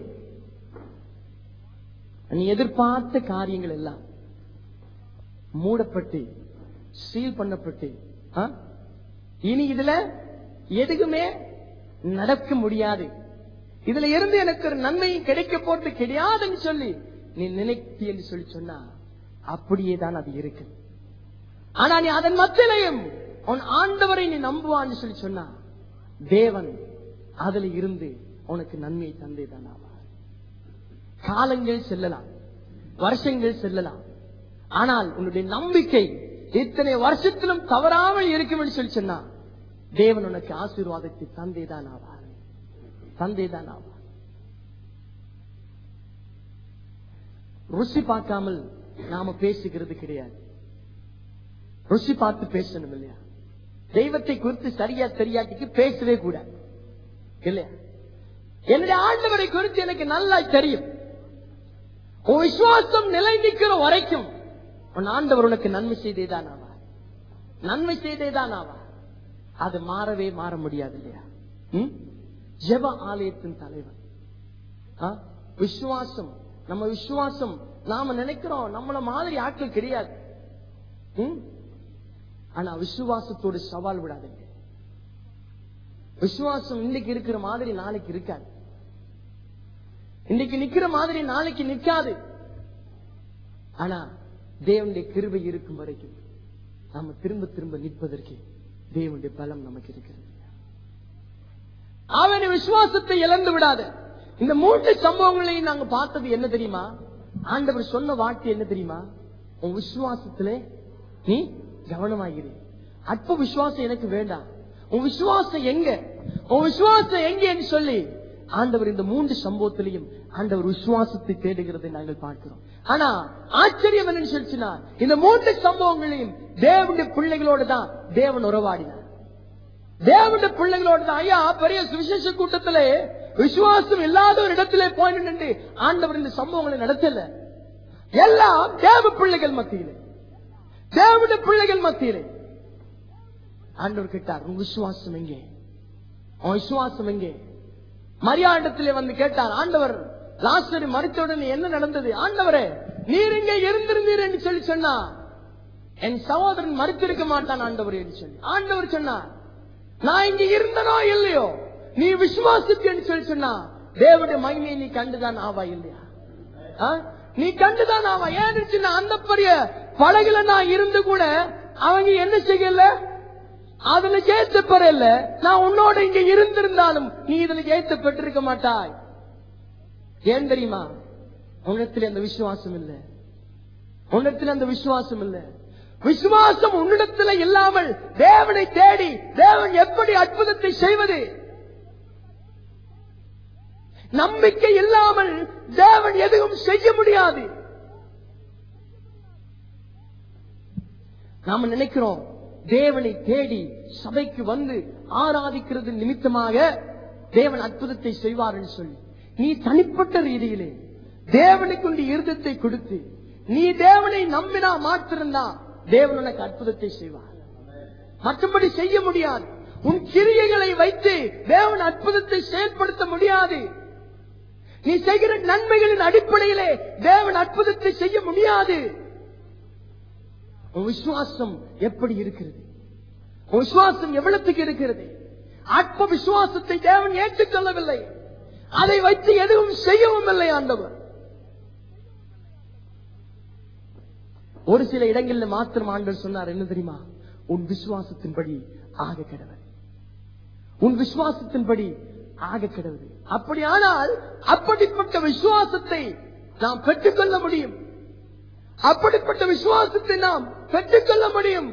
நீ எதிர்பார்த்த காரியங்கள் எல்லாம் மூடப்பட்டு சீல் பண்ணப்பட்டு ஆ? இனி இதுல எதுக்குமே நடக்க முடியாது இதுல இருந்து எனக்கு ஒரு நன்மை கிடைக்க போறது கிடையாதுன்னு சொல்லி நீ நினைத்தி என்று சொல்லி சொன்னா அப்படியே தான் அது இருக்கு ஆனா நீ அதன் மத்தியிலையும் உன் ஆண்டவரை நீ நம்புவான்னு சொல்லி சொன்னா தேவன் அதுல இருந்து உனக்கு நன்மையை தந்தே தான் ஆவார் காலங்கள் செல்லலாம் வருஷங்கள் செல்லலாம் ஆனால் உன்னுடைய நம்பிக்கை இத்தனை வருஷத்திலும் தவறாமல் இருக்கும் என்று சொல்லி சொன்னா தேவன் உனக்கு ஆசீர்வாதத்தை தந்தேதான் ஆவார் தந்தேதான் ஆவார் ருசி பார்க்காமல் நாம பேசுகிறது கிடையாது ருசி பார்த்து பேசணும் இல்லையா தெய்வத்தை குறித்து சரியா தெரியாட்டிக்கு பேசவே கூடாது இல்லையா என்னுடைய ஆண்டவரை குறித்து எனக்கு நல்லா தெரியும் உன் விசுவாசம் நிலை நிற்கிற வரைக்கும் உன் ஆண்டவர் உனக்கு நன்மை செய்தேதான் ஆவார் நன்மை செய்தேதான் ஆவார் அது மாறவே மாற முடியாது இல்லையா ம்? ஜெப ஆலயத்தின் தலைவன் ஆ? விசுவாசம் நம்ம விசுவாசம் நாம நினைக்கிறோம் நம்மள மாதிரி ஆட்கள் கிடையாது ம்? ஆனா விசுவாசத்தோடு சவால் விடாதீங்க விசுவாசம் இன்னைக்கு இருக்கிற மாதிரி நாளைக்கு இருக்காது இன்னைக்கு நிக்கிற மாதிரி நாளைக்கு நிக்காது ஆனா தேவனுடைய கிருபை இருக்கும் வரைக்கும் நாம திரும்ப திரும்ப நிற்பதற்கு தேவனுடைய பலம் நமக்கு இருக்கிறது அவன் விசுவாசத்தை இழந்து விடாத இந்த மூன்று சம்பவங்களையும் நாங்க பார்த்தது என்ன தெரியுமா ஆண்டவர் சொன்ன வார்த்தை என்ன தெரியுமா உன் விசுவாசத்திலே நீ கவனமாயிரு அற்ப விசுவாசம் எனக்கு வேண்டாம் உன் விசுவாசம் எங்க உன் விசுவாசம் எங்கன்னு சொல்லி ஆண்டவர் இந்த மூன்று சம்பவத்திலையும் ஆண்டவர் விசுவாசத்தை தேடுகிறதை நாங்கள் பார்க்கிறோம் ஆனா ஆச்சரியம் என்னன்னு சொல்லிச்சுன்னா இந்த மூன்று சம்பவங்களையும் தேவனுடைய பிள்ளைகளோட தான் தேவன் உறவாடினார் தேவனுடைய பிள்ளைகளோட தான் ஐயா பெரிய சுவிசேஷ கூட்டத்திலே விசுவாசம் இல்லாத ஒரு இடத்திலே போய் நின்று ஆண்டவர் இந்த சம்பவங்களை நடத்தல எல்லாம் தேவ பிள்ளைகள் மத்தியிலே தேவனுடைய பிள்ளைகள் மத்தியிலே ஆண்டவர் கேட்டார் உன் விசுவாசம் எங்கே உன் விசுவாசம் எங்கே மரியாதத்திலே வந்து கேட்டார் ஆண்டவர் லாஸ்டர் மறித்தவுடனே என்ன நடந்தது ஆண்டவரே நீர் இங்கே இருந்திருந்தீர் என்று சொல்லி சொன்னா என் சகோதரன் மறித்திருக்க மாட்டான் ஆண்டவர் என்று சொல்லி ஆண்டவர் சொன்னார் நான் இங்க இருந்தனோ இல்லையோ நீ விசுவாசித்தேன்னு சொல்லி சொன்னா தேவனுடைய மகிமையை நீ கண்டுதான் ஆவா இல்லையா ஆ? நீ கண்டுதான் ஆவா ஏன்னு சொன்னா அந்த பெரிய படகுல நான் இருந்து கூட அவங்க என்ன செய்யல அதுல ஜெயித்து பெறல நான் உன்னோட இங்க இருந்திருந்தாலும் நீ இதுல ஜெயித்து பெற்றிருக்க மாட்டாய் ஏன் தெரியுமா உன்னிடத்தில் அந்த விசுவாசம் இல்ல உன்னிடத்தில் அந்த விசுவாசம் இல்ல விசுவாசம் உன்னிடத்தில் இல்லாமல் தேவனை தேடி தேவன் எப்படி அற்புதத்தை செய்வது நம்பிக்கை இல்லாமல் தேவன் எதுவும் செய்ய முடியாது நாம நினைக்கிறோம் தேவனை தேடி சபைக்கு வந்து ஆராதிக்கிறது நிமித்தமாக தேவன் அற்புதத்தை செய்வார் என்று சொல்லி நீ தனிப்பட்ட ரீதியிலே தேவனுக்கு உண்டு இருதத்தை கொடுத்து நீ தேவனை நம்பினா மாத்திருந்தா தேவன் உனக்கு அற்புதத்தை செய்வார் மற்றபடி செய்ய முடியாது உன் கிரியைகளை வைத்து தேவன் அற்புதத்தை செயல்படுத்த முடியாது நீ செய்கிற நன்மைகளின் அடிப்படையிலே தேவன் அற்புதத்தை செய்ய முடியாது உன் விசுவாசம் எப்படி இருக்கிறது உன் விசுவாசம் எவ்வளவுக்கு இருக்கிறது அற்ப விசுவாசத்தை தேவன் ஏற்றுக்கொள்ளவில்லை அதை வைத்து எதுவும் செய்யவும் இல்லை ஆண்டவர் ஒரு சில இடங்களில் மாத்திரம் ஆண்டவர் சொன்னார் என்ன தெரியுமா உன் விசுவாசத்தின்படி ஆக கிடவது உன் விசுவாசத்தின்படி ஆக கிடவது அப்படியானால் அப்படிப்பட்ட விசுவாசத்தை நாம் பெற்றுக்கொள்ள முடியும் அப்படிப்பட்ட விசுவாசத்தை நாம் பெற்றுக்கொள்ள முடியும்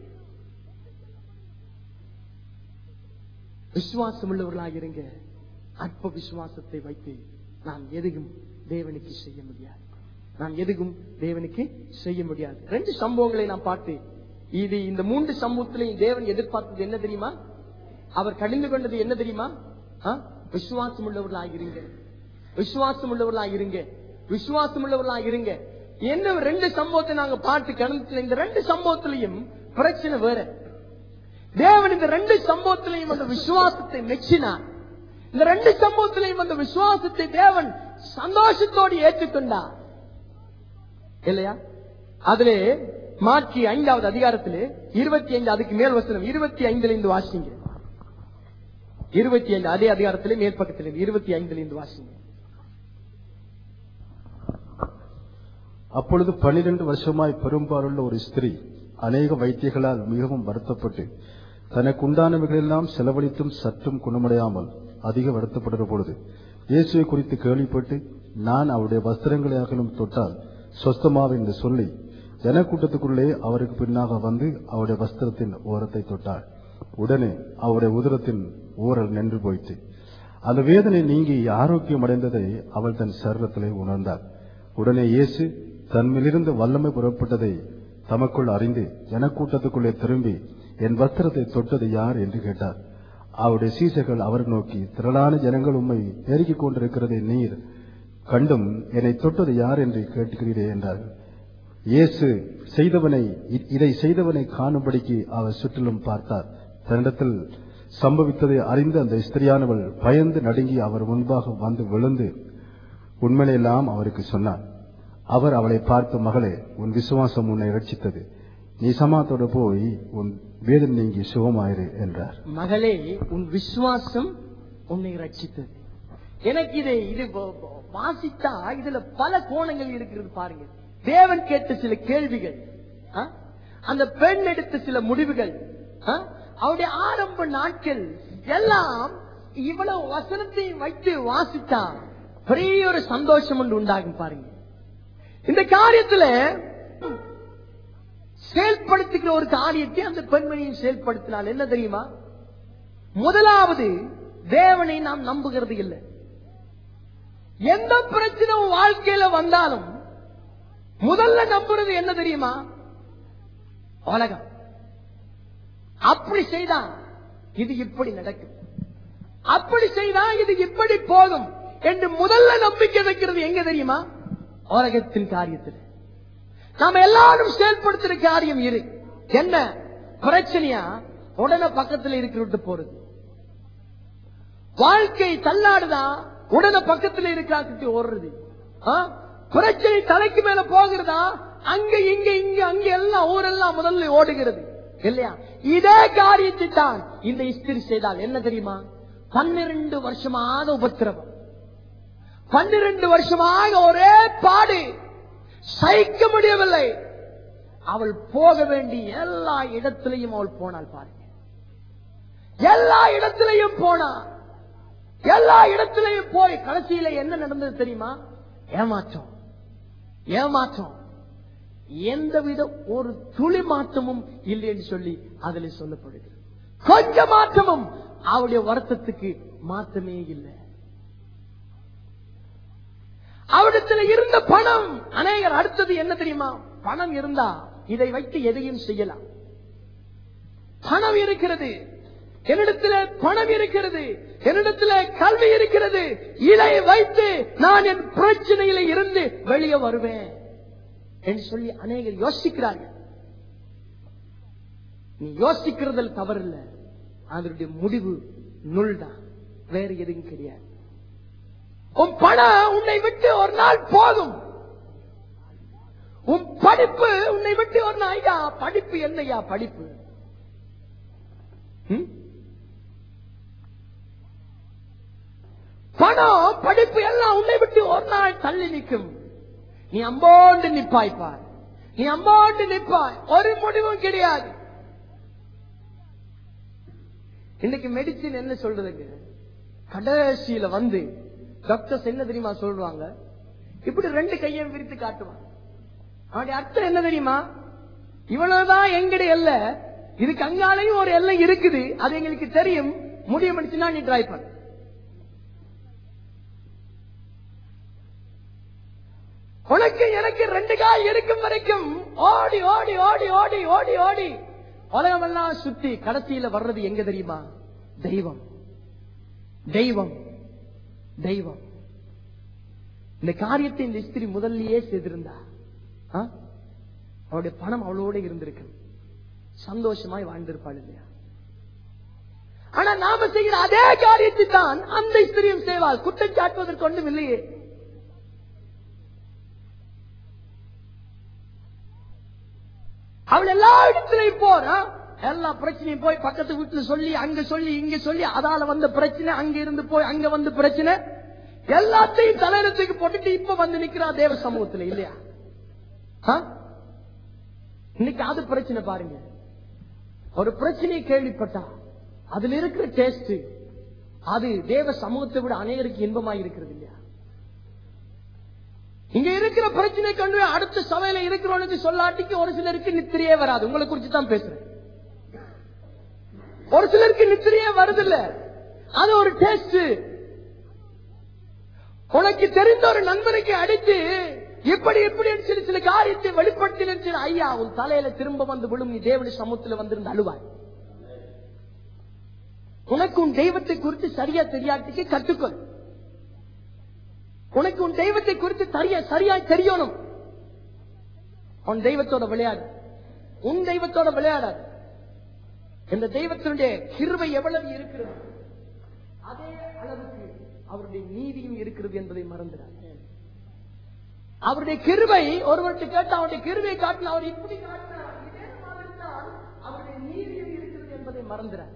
விசுவாசம் உள்ளவர்களாக இருங்க அற்ப விசுவாசத்தை வைத்து நாம் எதுவும் தேவனுக்கு செய்ய முடியாது நாம் எதுவும் தேவனுக்கு செய்ய முடியாது ரெண்டு சம்பவங்களை நாம் பார்த்து இது இந்த மூன்று சம்பவத்திலையும் தேவன் எதிர்பார்த்தது என்ன தெரியுமா அவர் கடிந்து கொண்டது என்ன தெரியுமா ஆ? விசுவாசம் உள்ளவர்களாக இருங்க விசுவாசம் உள்ளவர்களாக இருங்க விசுவாசம் உள்ளவர்களாக இருங்க என்ன ரெண்டு சம்பவத்தை நாங்க பார்த்து கடந்ததுல இந்த ரெண்டு சம்பவத்திலையும் பிரச்சனை வேற தேவன் இந்த ரெண்டு சம்பவத்திலையும் அந்த விசுவாசத்தை மெச்சினார் இந்த ரெண்டு சம்பவத்திலையும் அந்த விசுவாசத்தை தேவன் சந்தோஷத்தோடு ஏற்றுக்கொண்டார் இல்லையா அதிலே மாற்றி ஐந்தாவது அதிகாரத்திலே இருபத்தி ஐந்து அதுக்கு மேல் வசனம் இருபத்தி ஐந்துல இருந்து வாசிங்க இருபத்தி ஐந்து அதே அதிகாரத்திலே மேல் பக்கத்தில் இருந்து இருபத்தி ஐந்துல இருந்து வாசிங்க
அப்பொழுது பன்னிரண்டு வருஷமாய் பெரும்பாலுள்ள ஒரு ஸ்திரீ அநேக வைத்தியங்களால் மிகவும் வருத்தப்பட்டு தனக்குண்டானவைகளெல்லாம் செலவழித்தும் சற்றும் குணமடையாமல் அதிக வருத்தப்படுகிற பொழுது இயேசுவை குறித்து கேள்விப்பட்டு நான் அவருடைய வஸ்திரங்களை அகலும் தொட்டால் சொஸ்தமாவேன் என்று சொல்லி ஜனக்கூட்டத்துக்குள்ளே அவருக்கு பின்னாக வந்து அவருடைய வஸ்திரத்தின் ஓரத்தை தொட்டாள் உடனே அவருடைய உதரத்தின் ஊரல் நின்று போயிற்று அந்த வேதனை நீங்கி ஆரோக்கியம் அடைந்ததை அவள் தன் சரீரத்திலே உணர்ந்தாள் உடனே இயேசு தன்மிலிருந்து வல்லமை புறப்பட்டதை தமக்குள் அறிந்து ஜனக்கூட்டத்துக்குள்ளே திரும்பி என் வஸ்திரத்தை தொட்டது யார் என்று கேட்டார் அவருடைய சீசர்கள் அவர் நோக்கி திரளான ஜனங்கள் உம்மை நெருக்கிக் கொண்டிருக்கிறதை நீர் கண்டும் என்னை தொட்டது யார் என்று கேட்டுக்கிறீரே என்றார்கள் இயேசு செய்தவனை இ- இதை செய்தவனை காணும்படிக்கு அவர் சுற்றிலும் பார்த்தார் தன்னிடத்தில் சம்பவித்ததை அறிந்து அந்த ஸ்திரியானவள் பயந்து நடுங்கி அவர் முன்பாக வந்து விழுந்து உண்மையெல்லாம் அவருக்கு சொன்னார் அவர் அவளை பார்த்து மகளே உன் விசுவாசம் உன்னை ரட்சித்தது நீ சமாத்தோடு போய் உன் வேதனை நீங்கி சுகமாயிரு என்றார்
மகளே உன் விசுவாசம் உன்னை ரட்சித்தது எனக்கு இது இது வ- வ- வாசித்தா இதுல பல கோணங்கள் இருக்கிறது பாருங்க தேவன் கேட்ட சில கேள்விகள் ஆ? அந்த பெண் எடுத்த சில முடிவுகள் ஆ? அவருடைய ஆரம்ப நாட்கள் எல்லாம் இவ்வளவு வசனத்தையும் வைத்து வாசித்தா பெரிய ஒரு சந்தோஷம் ஒன்று உண்டாகும் பாருங்க இந்த காரியத்துல செயல்படுத்துகிற ஒரு காரியத்தை அந்த பெண்மணியும் செயல்படுத்தினால் என்ன தெரியுமா முதலாவது தேவனை நாம் நம்புகிறது இல்லை எந்த பிரச்சனை உன் வாழ்க்கையில வந்தாலும் முதல்ல நம்புறது என்ன தெரியுமா உலகம் அப்படி செய்தா இது இப்படி நடக்கும் அப்படி செய்தா இது இப்படி போகும் என்று முதல்ல நம்பிக்கை வைக்கிறது எங்க தெரியுமா உலகத்தின் காரியத்தில் நாம எல்லாரும் செயல்படுத்துற காரியம் இரு என்ன பிரச்சனையா உடனே பக்கத்துல இருக்கிற போறது வாழ்க்கை தள்ளாடுதா உடனே பக்கத்துல இருக்காக்கிட்டு ஓடுறது ஆ? பிரச்சனை தலைக்கு மேல போகிறதா அங்க இங்க இங்க அங்க எல்லாம் ஊரெல்லாம் முதல்ல ஓடுகிறது இல்லையா இதே காரியத்தை தான் இந்த இஸ்திரி செய்தால் என்ன தெரியுமா பன்னிரண்டு வருஷமான உபத்திரவம் பன்னிரண்டு வருஷமாக ஒரே பாடு சகிக்க முடியவில்லை அவள் போக வேண்டிய எல்லா இடத்திலையும் அவள் போனாள் பாருங்க எல்லா இடத்திலையும் போனா எல்லா இடத்திலையும் போய் கடைசியில என்ன நடந்தது தெரியுமா ஏமாற்றம் ஏமாற்றம் எந்தவித ஒரு துளி மாற்றமும் இல்லை என்று சொல்லி அதில் சொல்லப்படுகிறது கொஞ்ச மாற்றமும் அவருடைய வருத்தத்துக்கு மாற்றமே இல்லை அவரிடத்தில் இருந்த பணம் அநேகர் அடுத்தது என்ன தெரியுமா பணம் இருந்தா இதை வைத்து எதையும் செய்யலாம் பணம் இருக்கிறது என்னிடத்தில் பணம் இருக்கிறது என்னிடத்தில் கல்வி இருக்கிறது இதை வைத்து நான் என் பிரச்சனையில இருந்து வெளியே வருவேன் என்று சொல்லி அநேகர் யோசிக்கிறார்கள் நீ யோசிக்கிறதில் தவறில்ல அதனுடைய முடிவு நுள் தான் வேற எதுவும் கிடையாது உன் பணம் உன்னை விட்டு ஒரு நாள் போகும் உன் படிப்பு உன்னை விட்டு ஒரு நாள் ஐயா படிப்பு என்னையா படிப்பு ம்? பணம் படிப்பு எல்லாம் உன்னை விட்டு ஒரு நாள் தள்ளி நிற்கும் நீ அம்போண்டு நிப்பாய் பார் நீ அம்போண்டு நிப்பாய் ஒரு முடிவும் கிடையாது இன்னைக்கு மெடிசின் என்ன சொல்றதுங்க கடைசியில வந்து டாக்டர்ஸ் என்ன தெரியுமா சொல்றாங்க இப்படி ரெண்டு கையை விரித்து காட்டுவாங்க அவனுடைய அர்த்தம் என்ன தெரியுமா இவ்வளவுதான் எங்கடைய எல்லை இதுக்கு அங்காலையும் ஒரு எல்லை இருக்குது அது எங்களுக்கு தெரியும் முடியும் நீ ட்ரை பண்ண உனக்கு எனக்கு ரெண்டு கால் இருக்கும் வரைக்கும் ஓடி ஓடி ஓடி ஓடி ஓடி ஓடி உலகமெல்லாம் சுத்தி கடைசியில வர்றது எங்க தெரியுமா தெய்வம் தெய்வம் தெய்வம் இந்த காரியத்தை இந்த ஸ்திரி முதல்லயே செய்திருந்தா ஆ? அவளுடைய பணம் அவளோட இருந்திருக்கு சந்தோஷமாய் வாழ்ந்திருப்பாள் இல்லையா ஆனா நாம செய்கிற அதே காரியத்தை தான் அந்த ஸ்திரியும் செய்வாள் குற்றம் சாட்டுவதற்கு ஒன்றும் இல்லையே அவள் எல்லா இடத்துலயும் போறா எல்லா பிரச்சனையும் போய் பக்கத்து வீட்டுல சொல்லி அங்க சொல்லி இங்க சொல்லி அதால வந்த பிரச்சனை அங்க இருந்து போய் அங்க வந்து பிரச்சனை எல்லாத்தையும் தலையிடத்துக்கு போட்டுட்டு இப்ப வந்து நிக்கிறா தேவ சமூகத்துல இல்லையா ஆ? இன்னைக்கு அது பிரச்சனை பாருங்க ஒரு பிரச்சனையை கேள்விப்பட்டா அதுல இருக்கிற டேஸ்ட் அது தேவ சமூகத்தை விட அநேகருக்கு இன்பமாய் இருக்கிறது இல்லையா இங்க இருக்கிற பிரச்சனை கண்டு அடுத்த சபையில இருக்கிறவனுக்கு சொல்லாட்டிக்கு ஒரு சிலருக்கு நித்திரையே வராது உங்களை குறிச்சு தான் பேசுறேன் ஒரு சிலருக்கு நித்திரையே வருதில்ல அது ஒரு டேஸ்ட் உனக்கு தெரிந்த ஒரு நண்பனுக்கு அடித்து இப்படி இப்படி சில சில காரியத்தை வெளிப்படுத்தின ஐயா உன் தலையில திரும்ப வந்து விழும் நீ தேவனுடைய சமூகத்துல வந்திருந்து அழுவாய் உனக்கு உன் தெய்வத்தை குறித்து சரியா தெரியாட்டிக்கு கற்றுக்கொள் உனக்கு உன் தெய்வத்தை குறித்து சரியா சரியாய் தெரியணும் உன் தெய்வத்தோட விளையாடு உன் தெய்வத்தோட விளையாடாது இந்த தெய்வத்தினுடைய கிருபை எவ்வளவு இருக்கிறது அதே அளவுக்கு அவருடைய நீதியும் இருக்கிறது என்பதை மறந்துடாது அவருடைய கிருபை ஒருவர்கிட்ட கேட்டு அவருடைய கிருபை காட்டின அவர் இப்படி காட்டினார் இதே மாதிரி தான் அவருடைய நீதியும் இருக்கிறது என்பதை மறந்துடாது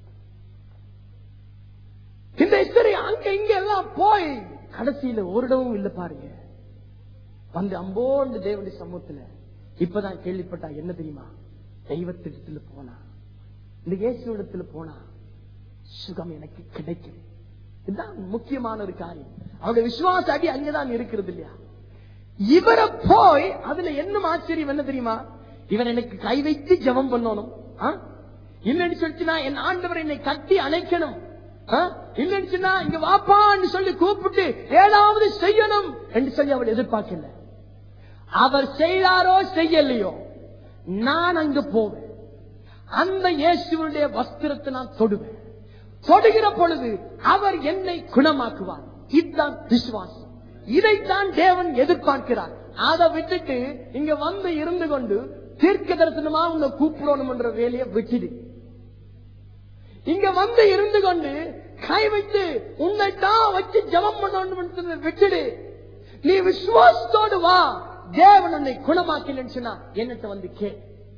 இந்த இஸ்திரி அங்க இங்க எல்லாம் போய் கடைசியில ஒரு இடமும் இல்ல பாருங்க வந்து அம்போண்டு தேவனுடைய சமூகத்துல இப்பதான் கேள்விப்பட்டா என்ன தெரியுமா தெய்வத்திடத்துல போனா இந்த இயேசுவிடத்துல போனா சுகம் எனக்கு கிடைக்குது இதுதான் முக்கியமான ஒரு காரியம் அவருடைய விசுவாச அடி அங்கதான் இருக்கிறது இல்லையா இவரை போய் அதுல என்ன ஆச்சரியம் என்ன தெரியுமா இவன் எனக்கு கை வைத்து ஜெபம் பண்ணணும் ஆ? இல்லைன்னு சொல்லிச்சுனா என் ஆண்டவர் என்னை கட்டி அணைக்கணும் ஆ? இல்லைன்னு சொன்னா இங்க வாப்பான்னு சொல்லி கூப்பிட்டு ஏதாவது செய்யணும் என்று சொல்லி அவள் எதிர்பார்க்கல அவர் செய்தாரோ செய்யலையோ நான் அங்க போவேன் அந்த இயேசுடைய வஸ்திரத்தை நான் தொடுவேன் தொடுகிற பொழுது அவர் என்னை குணமாக்குவார் இதுதான் விசுவாசம் இதைத்தான் தேவன் எதிர்பார்க்கிறார் அதை விட்டுட்டு இங்க வந்து இருந்து கொண்டு தீர்க்க தரிசனமா உன்னை கூப்பிடணும் என்ற வேலையை விட்டுடு இங்க வந்து இருந்து கொண்டு கை வைத்து உன்னை தான் வச்சு ஜபம் பண்ணணும் விட்டுடு நீ விசுவாசத்தோடு வா தேவன் உன்னை குணமாக்கலன்னு சொன்னா என்னட்ட வந்து கே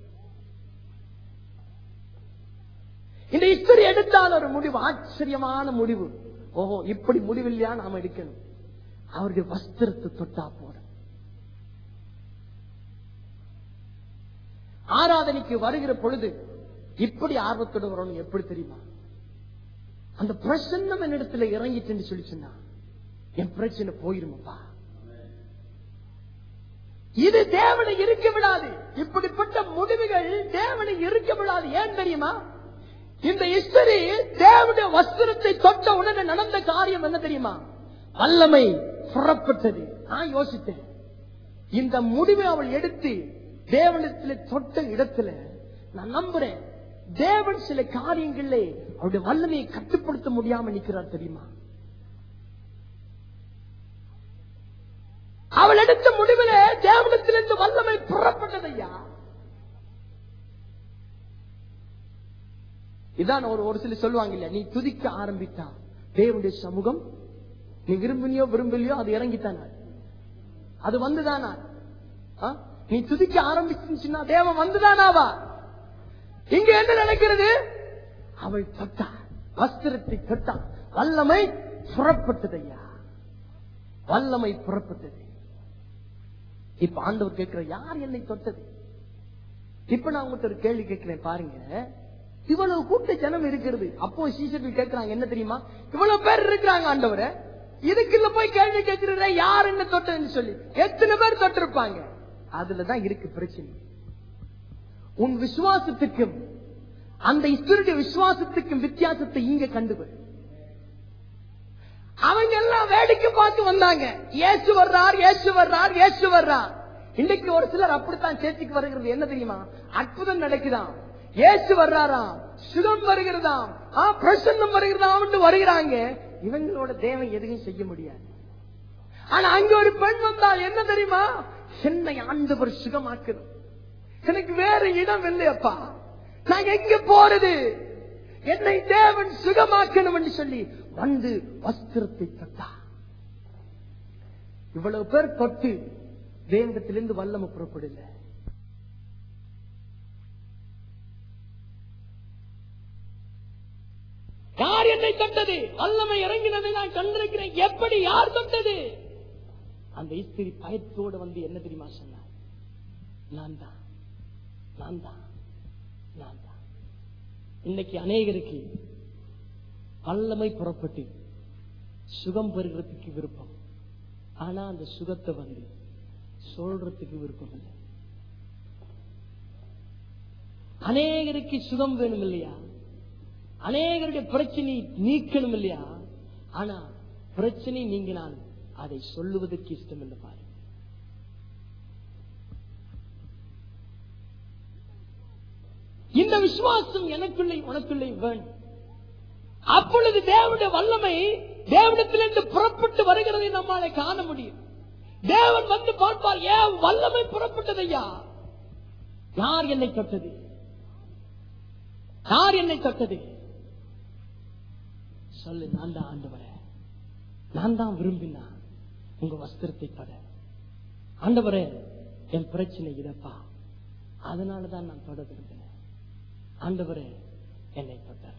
இந்த இஸ்திரி எடுத்தால் ஒரு முடிவு ஆச்சரியமான முடிவு ஓஹோ இப்படி முடிவில்லையா நாம எடுக்கணும் அவருடைய வஸ்திரத்தை தொட்டா போதும் ஆராதனைக்கு வருகிற பொழுது இப்படி ஆர்வத்தோடு வரணும் எப்படி தெரியுமா அந்த பிரசன்னம் என்னிடத்துல இறங்கிட்டுன்னு சொல்லி சொன்னா என் பிரச்சனை போயிருமப்பா இது தேவனை இருக்க விடாது இப்படிப்பட்ட முடிவுகள் தேவனை இருக்க விடாது ஏன் தெரியுமா இந்த இஸ்திரி தேவனுடைய வஸ்திரத்தை தொட்ட உடனே நடந்த காரியம் என்ன தெரியுமா வல்லமை புறப்பட்டது நான் யோசித்தேன் இந்த முடிவை அவள் எடுத்து தேவனத்தில் தொட்ட இடத்துல நான் நம்புறேன் தேவன் சில காரியங்கள்ல அவருடைய வல்லமையை கட்டுப்படுத்த முடியாம நிக்கிறார் தெரியுமா அவள் எடுத்த முடிவில தேவனத்திலிருந்து வல்லமை புறப்பட்டதையா இதான் ஒரு ஒரு சில சொல்லுவாங்க இல்ல நீ துதிக்க ஆரம்பித்தா தேவனுடைய சமூகம் நீ விரும்பினியோ விரும்பலையோ அது இறங்கித்தானா அது வந்துதானா ஆ? நீ துதிக்க ஆரம்பிச்சுன்னா தேவன் வந்துதானாவா இங்க என்ன நடக்கிறது அவள் தொட்டா வஸ்திரத்தை தொட்டா வல்லமை புறப்பட்டதையா வல்லமை புறப்பட்டது இப்ப ஆண்டவர் கேட்கிற யார் என்னை தொட்டது இப்ப நான் உங்கள்கிட்ட ஒரு கேள்வி கேட்கிறேன் பாருங்க இவ்வளவு கூட்ட ஜனம் இருக்கிறது அப்போ சீசர்கள் கேட்கிறாங்க என்ன தெரியுமா இவ்வளவு பேர் இருக்கிறாங்க ஆண்டவரே இதுக்குள்ள போய் கேள்வி கேட்கிறத யார் என்ன தொட்டதுன்னு சொல்லி எத்தனை பேர் தொட்டிருப்பாங்க அதுலதான் இருக்கு பிரச்சனை உன் விசுவாசத்துக்கும் அந்த இஸ்வருடைய விசுவாசத்துக்கும் வித்தியாசத்தை இங்க கண்டுபிடி அவங்க எல்லாம் வேடிக்கை பார்த்து வந்தாங்க ஏசு வர்றார் ஏசு வர்றார் ஏசு வர்றார் இன்னைக்கு ஒரு சிலர் அப்படித்தான் சேர்த்துக்கு வருகிறது என்ன தெரியுமா அற்புதம் நடக்குதாம் ஏசு வர்றாராம் சுகம் வருகிறதாம் ஆ, பிரசன்னம் வருகிறதாம் வருகிறாங்க இவங்களோட தேவன் எதையும் செய்ய முடியாது ஆனா அங்க ஒரு பெண் வந்தால் என்ன தெரியுமா என்னை ஆண்டவர் சுகமாக்கணும் எனக்கு வேற இடம் இல்லையப்பா நான் எங்க போறது என்னை தேவன் சுகமாக்கணும் என்று சொல்லி வந்து வஸ்திரத்தை தொட்டா இவ்வளவு பேர் தொட்டு தேவத்திலிருந்து வல்லம புறப்படல யார் என்னை தொட்டது வல்லமை இறங்கினதை நான் கண்டிருக்கிறேன் எப்படி யார் தொட்டது அந்த இஸ்திரி பயத்தோடு வந்து என்ன தெரியுமா சொன்னார் நான் தான் நான் தான் நான் தான் இன்னைக்கு அநேகருக்கு வல்லமை புறப்பட்டு சுகம் பெறுகிறதுக்கு விருப்பம் ஆனா அந்த சுகத்தை வந்து சொல்றதுக்கு விருப்பம் இல்லை அநேகருக்கு சுகம் வேணும் இல்லையா அநேகருடைய பிரச்சனை நீக்கணும் இல்லையா ஆனா பிரச்சனை நீங்கினால் அதை சொல்லுவதற்கு இஷ்டம் இல்லை பாரு இந்த விசுவாசம் எனக்குள்ளே உனக்குள்ளே வேணும் அப்பொழுது தேவனுடைய வல்லமை தேவனிடத்திலிருந்து புறப்பட்டு வருகிறதை நம்மால காண முடியும் தேவன் வந்து பார்ப்பார் ஏன் வல்லமை புறப்பட்டது ஐயா யார் என்னை தொட்டது யார் என்னை தொட்டது சொல்லு நான் தான் ஆண்டவரே நான் தான் விரும்பினா உங்க வஸ்திரத்தை தொட ஆண்டவரே என் பிரச்சனை இதப்பா அதனாலதான் நான் தொட விரும்பினேன் ஆண்டவரே என்னை தொட்டார்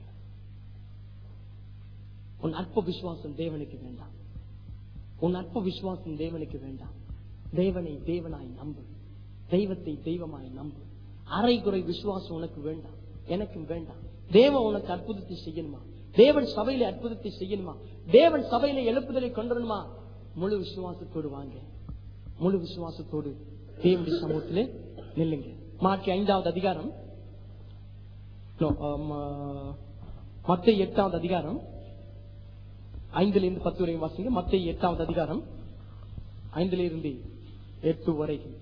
உன் அற்ப விசுவாசம் தேவனுக்கு வேண்டாம் உன் அற்ப விசுவாசம் தேவனுக்கு வேண்டாம் தேவனை தேவனாய் நம்பு தெய்வத்தை தெய்வமாய் நம்பு அரைகுறை விசுவாசம் உனக்கு வேண்டாம் எனக்கும் வேண்டாம் தேவன் உனக்கு அற்புதத்தை செய்யணுமா தேவன் சபையில அற்புதத்தை செய்யணுமா தேவன் சபையில எழுப்புதலை கொண்டுணுமா முழு விசுவாசத்தோடு வாங்க முழு விசுவாசத்தோடு தேவனுடைய சமூகத்திலே நில்லுங்க மாற்றி ஐந்தாவது அதிகாரம் மத்திய எட்டாவது அதிகாரம் ஐந்துல இருந்து பத்து வரைக்கும் வாசிங்க மத்திய எட்டாவது அதிகாரம் ஐந்துல இருந்து எட்டு வரைக்கும்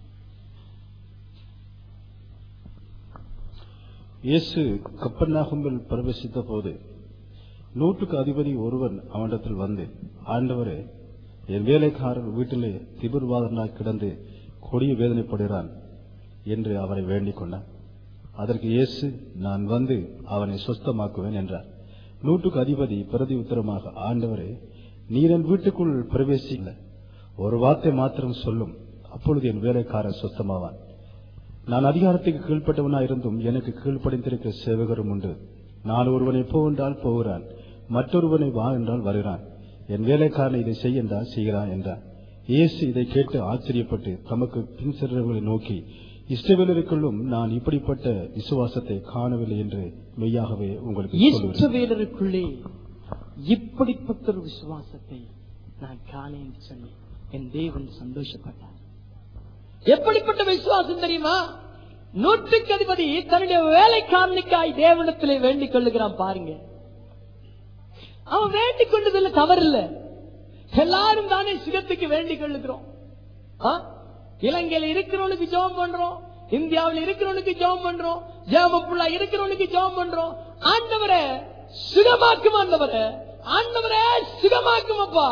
இயேசு கப்பர்நாகும்பில் பிரவேசித்த போது நூற்றுக்கு அதிபதி ஒருவன் அவனிடத்தில் வந்து ஆண்டவரே என் வேலைக்காரர் வீட்டிலே திபுர்வாதனாய் கிடந்து கொடிய வேதனைப்படுகிறான் என்று அவரை வேண்டிக் கொண்டான் அதற்கு இயேசு நான் வந்து அவனை சொஸ்தமாக்குவேன் என்றார் நூற்றுக்கு அதிபதி பிரதி உத்தரமாக ஆண்டவரே நீர் என் வீட்டுக்குள் பிரவேசிக்கல ஒரு வார்த்தை மாத்திரம் சொல்லும் அப்பொழுது என் வேலைக்காரன் சொஸ்தமாவான் நான் அதிகாரத்துக்கு கீழ்ப்பட்டவனாய் இருந்தும் எனக்கு கீழ்ப்படிந்திருக்கிற சேவகரும் உண்டு நான் ஒருவனை போ என்றால் போகிறான் மற்றொருவனை வா என்றால் வருகிறான் என் வேலைக்காரனை இதை செய் என்றால் செய்கிறான் என்றார் இயேசு இதை கேட்டு ஆச்சரியப்பட்டு தமக்கு பின் சென்றவர்களை நோக்கி இஷ்டவேலருக்குள்ளும் நான் இப்படிப்பட்ட விசுவாசத்தை காணவில்லை என்று மெய்யாகவே உங்களுக்கு சொல்லுகிறேன்
இஸ்ரவேலருக்குள்ளே இப்படிப்பட்ட ஒரு விசுவாசத்தை நான் காணேன் என்று சொல்லி என் தேவன் சந்தோஷப்பட்டார் எப்படிப்பட்ட விசுவாசம் தெரியுமா நூற்றுக்கு அதிபதி தன்னுடைய வேலைக்காரனுக்காய் தேவனத்திலே வேண்டிக் கொள்ளுகிறான் பாருங்க அவன் வேண்டிக் கொண்டதுல தவறில்ல எல்லாரும் தானே சுகத்துக்கு வேண்டிக் கொள்ளுகிறோம் ஆ? இலங்கையில இருக்கிறவனுக்கு ஜெபம் பண்றோம் இந்தியாவில் இருக்கிறவனுக்கு ஜெபம் பண்றோம் ஜெபப்புள்ள இருக்கிறவனுக்கு ஜெபம் பண்றோம் ஆண்டவரே சுகமாக்கும் ஆண்டவரே ஆண்டவரே சுகமாக்கும் அப்பா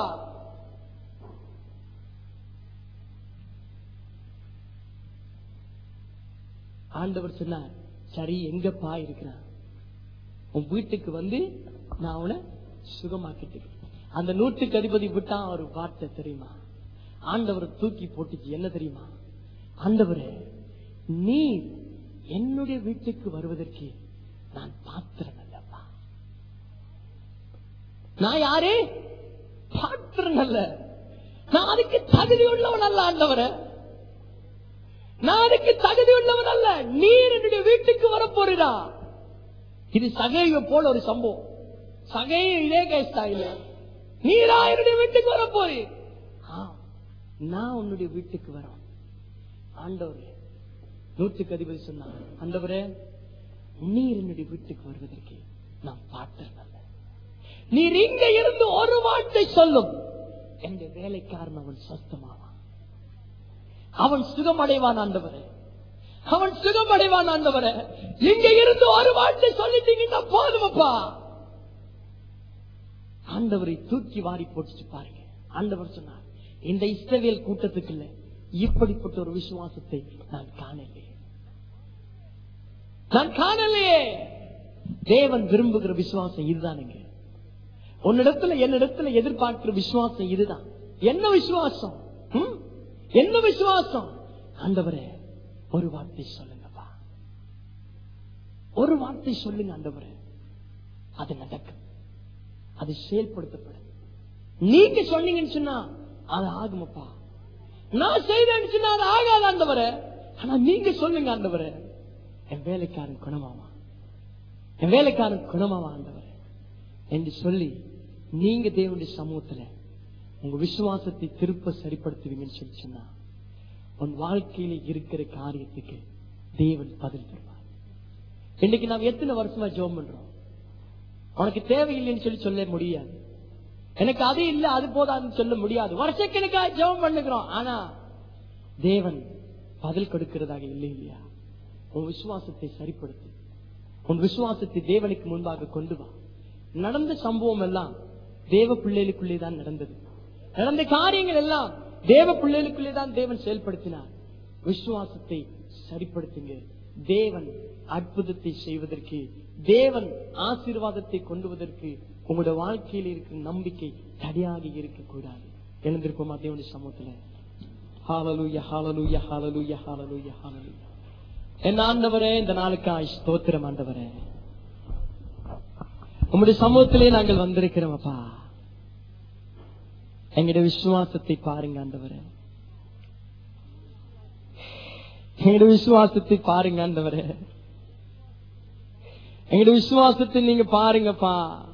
ஆண்டவர் சொன்னார் சரி எங்கப்பா இருக்கிறான் உன் வீட்டுக்கு வந்து நான் அவனை சுகமாக்கிட்டு அந்த நூற்றுக்கு அதிபதி விட்டான் ஒரு வார்த்தை தெரியுமா ஆண்டவரை தூக்கி போட்டுச்சு என்ன தெரியுமா ஆண்டவரே நீர் என்னுடைய வீட்டுக்கு வருவதற்கு நான் பாத்திரம் அல்லப்பா நான் யாரு பாத்திரம் அல்ல நான் அதுக்கு தகுதி உள்ளவன் அல்ல ஆண்டவரே நான் அதுக்கு தகுதி உள்ளவன் அல்ல நீர் என்னுடைய வீட்டுக்கு வர போறா இது சகையை போல ஒரு சம்பவம் சகையும் இதே கேஸ் தான் இல்ல நீரா என்னுடைய வீட்டுக்கு வர போறீ நான் உன்னுடைய வீட்டுக்கு வரேன் ஆண்டவரே நூற்றுக்கு அதிபதி சொன்னான் ஆண்டவரே நீர் என்னுடைய வீட்டுக்கு வருவதற்கு நான் பாத்திரம் அல்ல நீர் இங்க இருந்து ஒரு வார்த்தை சொல்லும் என்ற வேலைக்காரன் அவன் சொஸ்தமாவான் அவன் சுகமடைவான் ஆண்டவரே அவன் சுகமடைவான் ஆண்டவரே இங்க இருந்து ஒரு வார்த்தை சொல்லிட்டீங்கன்னா போதுமப்பா ஆண்டவரை தூக்கி வாரி போட்டுச்சு பாருங்க ஆண்டவர் சொன்னார் இந்த இஸ்ரவேல் கூட்டத்துக்குள்ள இப்படிப்பட்ட ஒரு விசுவாசத்தை நான் காணலையே நான் காணலையே தேவன் விரும்புகிற விசுவாசம் இதுதானுங்க உன்னிடத்துல என்னிடத்துல எதிர்பார்க்கிற விசுவாசம் இதுதான் என்ன விசுவாசம் ம்? என்ன விசுவாசம் ஆண்டவரே ஒரு வார்த்தை சொல்லுங்கப்பா ஒரு வார்த்தை சொல்லுங்க ஆண்டவரே அது நடக்கும் அது செயல்படுத்தப்படும் நீங்க சொன்னீங்கன்னு சொன்னா அது ஆகுமப்பா நான் செய்தேன்னு சொன்னா அது ஆகாது ஆண்டவரே ஆனா நீங்க சொல்லுங்க ஆண்டவரே என் வேலைக்காரன் குணமாவா என் வேலைக்காரன் குணமாவா ஆண்டவரே என்று சொல்லி நீங்க தேவனுடைய சமூகத்துல உங்க விசுவாசத்தை திருப்ப சரிப்படுத்துவீங்கன்னு சொல்லி சொன்னா உன் வாழ்க்கையில இருக்கிற காரியத்துக்கு தேவன் பதில் தருவார் இன்னைக்கு நாம் எத்தனை வருஷமா ஜெபம் பண்றோம் உனக்கு தேவையில்லைன்னு சொல்லி சொல்ல முடியாது எனக்கு அது இல்ல அது போதாதுன்னு சொல்ல முடியாது வருஷக்கணக்காக ஜெபம் பண்ணுகிறோம் ஆனா தேவன் பதில் கொடுக்கிறதாக இல்லை இல்லையா உன் விசுவாசத்தை சரிப்படுத்து உன் விசுவாசத்தை தேவனுக்கு முன்பாக கொண்டு வா நடந்த சம்பவம் எல்லாம் தேவ பிள்ளைகளுக்குள்ளே தான் நடந்தது நடந்த காரியங்கள் எல்லாம் தேவ பிள்ளைகளுக்குள்ளே தான் தேவன் செயல்படுத்தினார் விசுவாசத்தை சரிப்படுத்துங்க தேவன் அற்புதத்தை செய்வதற்கு தேவன் ஆசீர்வாதத்தை கொண்டுவதற்கு உங்களுடைய வாழ்க்கையில் இருக்கிற நம்பிக்கை தடையாக இருக்கக்கூடாது எழுந்திருப்போமா தேவனுடைய சமூகத்துல ஹாலலூயா ஹாலலூயா ஹாலலூயா ஹாலலூயா ஹாலலூயா என் ஆண்டவரே இந்த நாளுக்காய் ஸ்தோத்திரம் ஆண்டவரே உம்முடைய சமூகத்திலே நாங்கள் வந்திருக்கிறோம் அப்பா எங்களுடைய விசுவாசத்தை பாருங்க ஆண்டவரே எங்களுடைய விசுவாசத்தை பாருங்க ஆண்டவரே எங்களுடைய விசுவாசத்தை நீங்க பாருங்கப்பா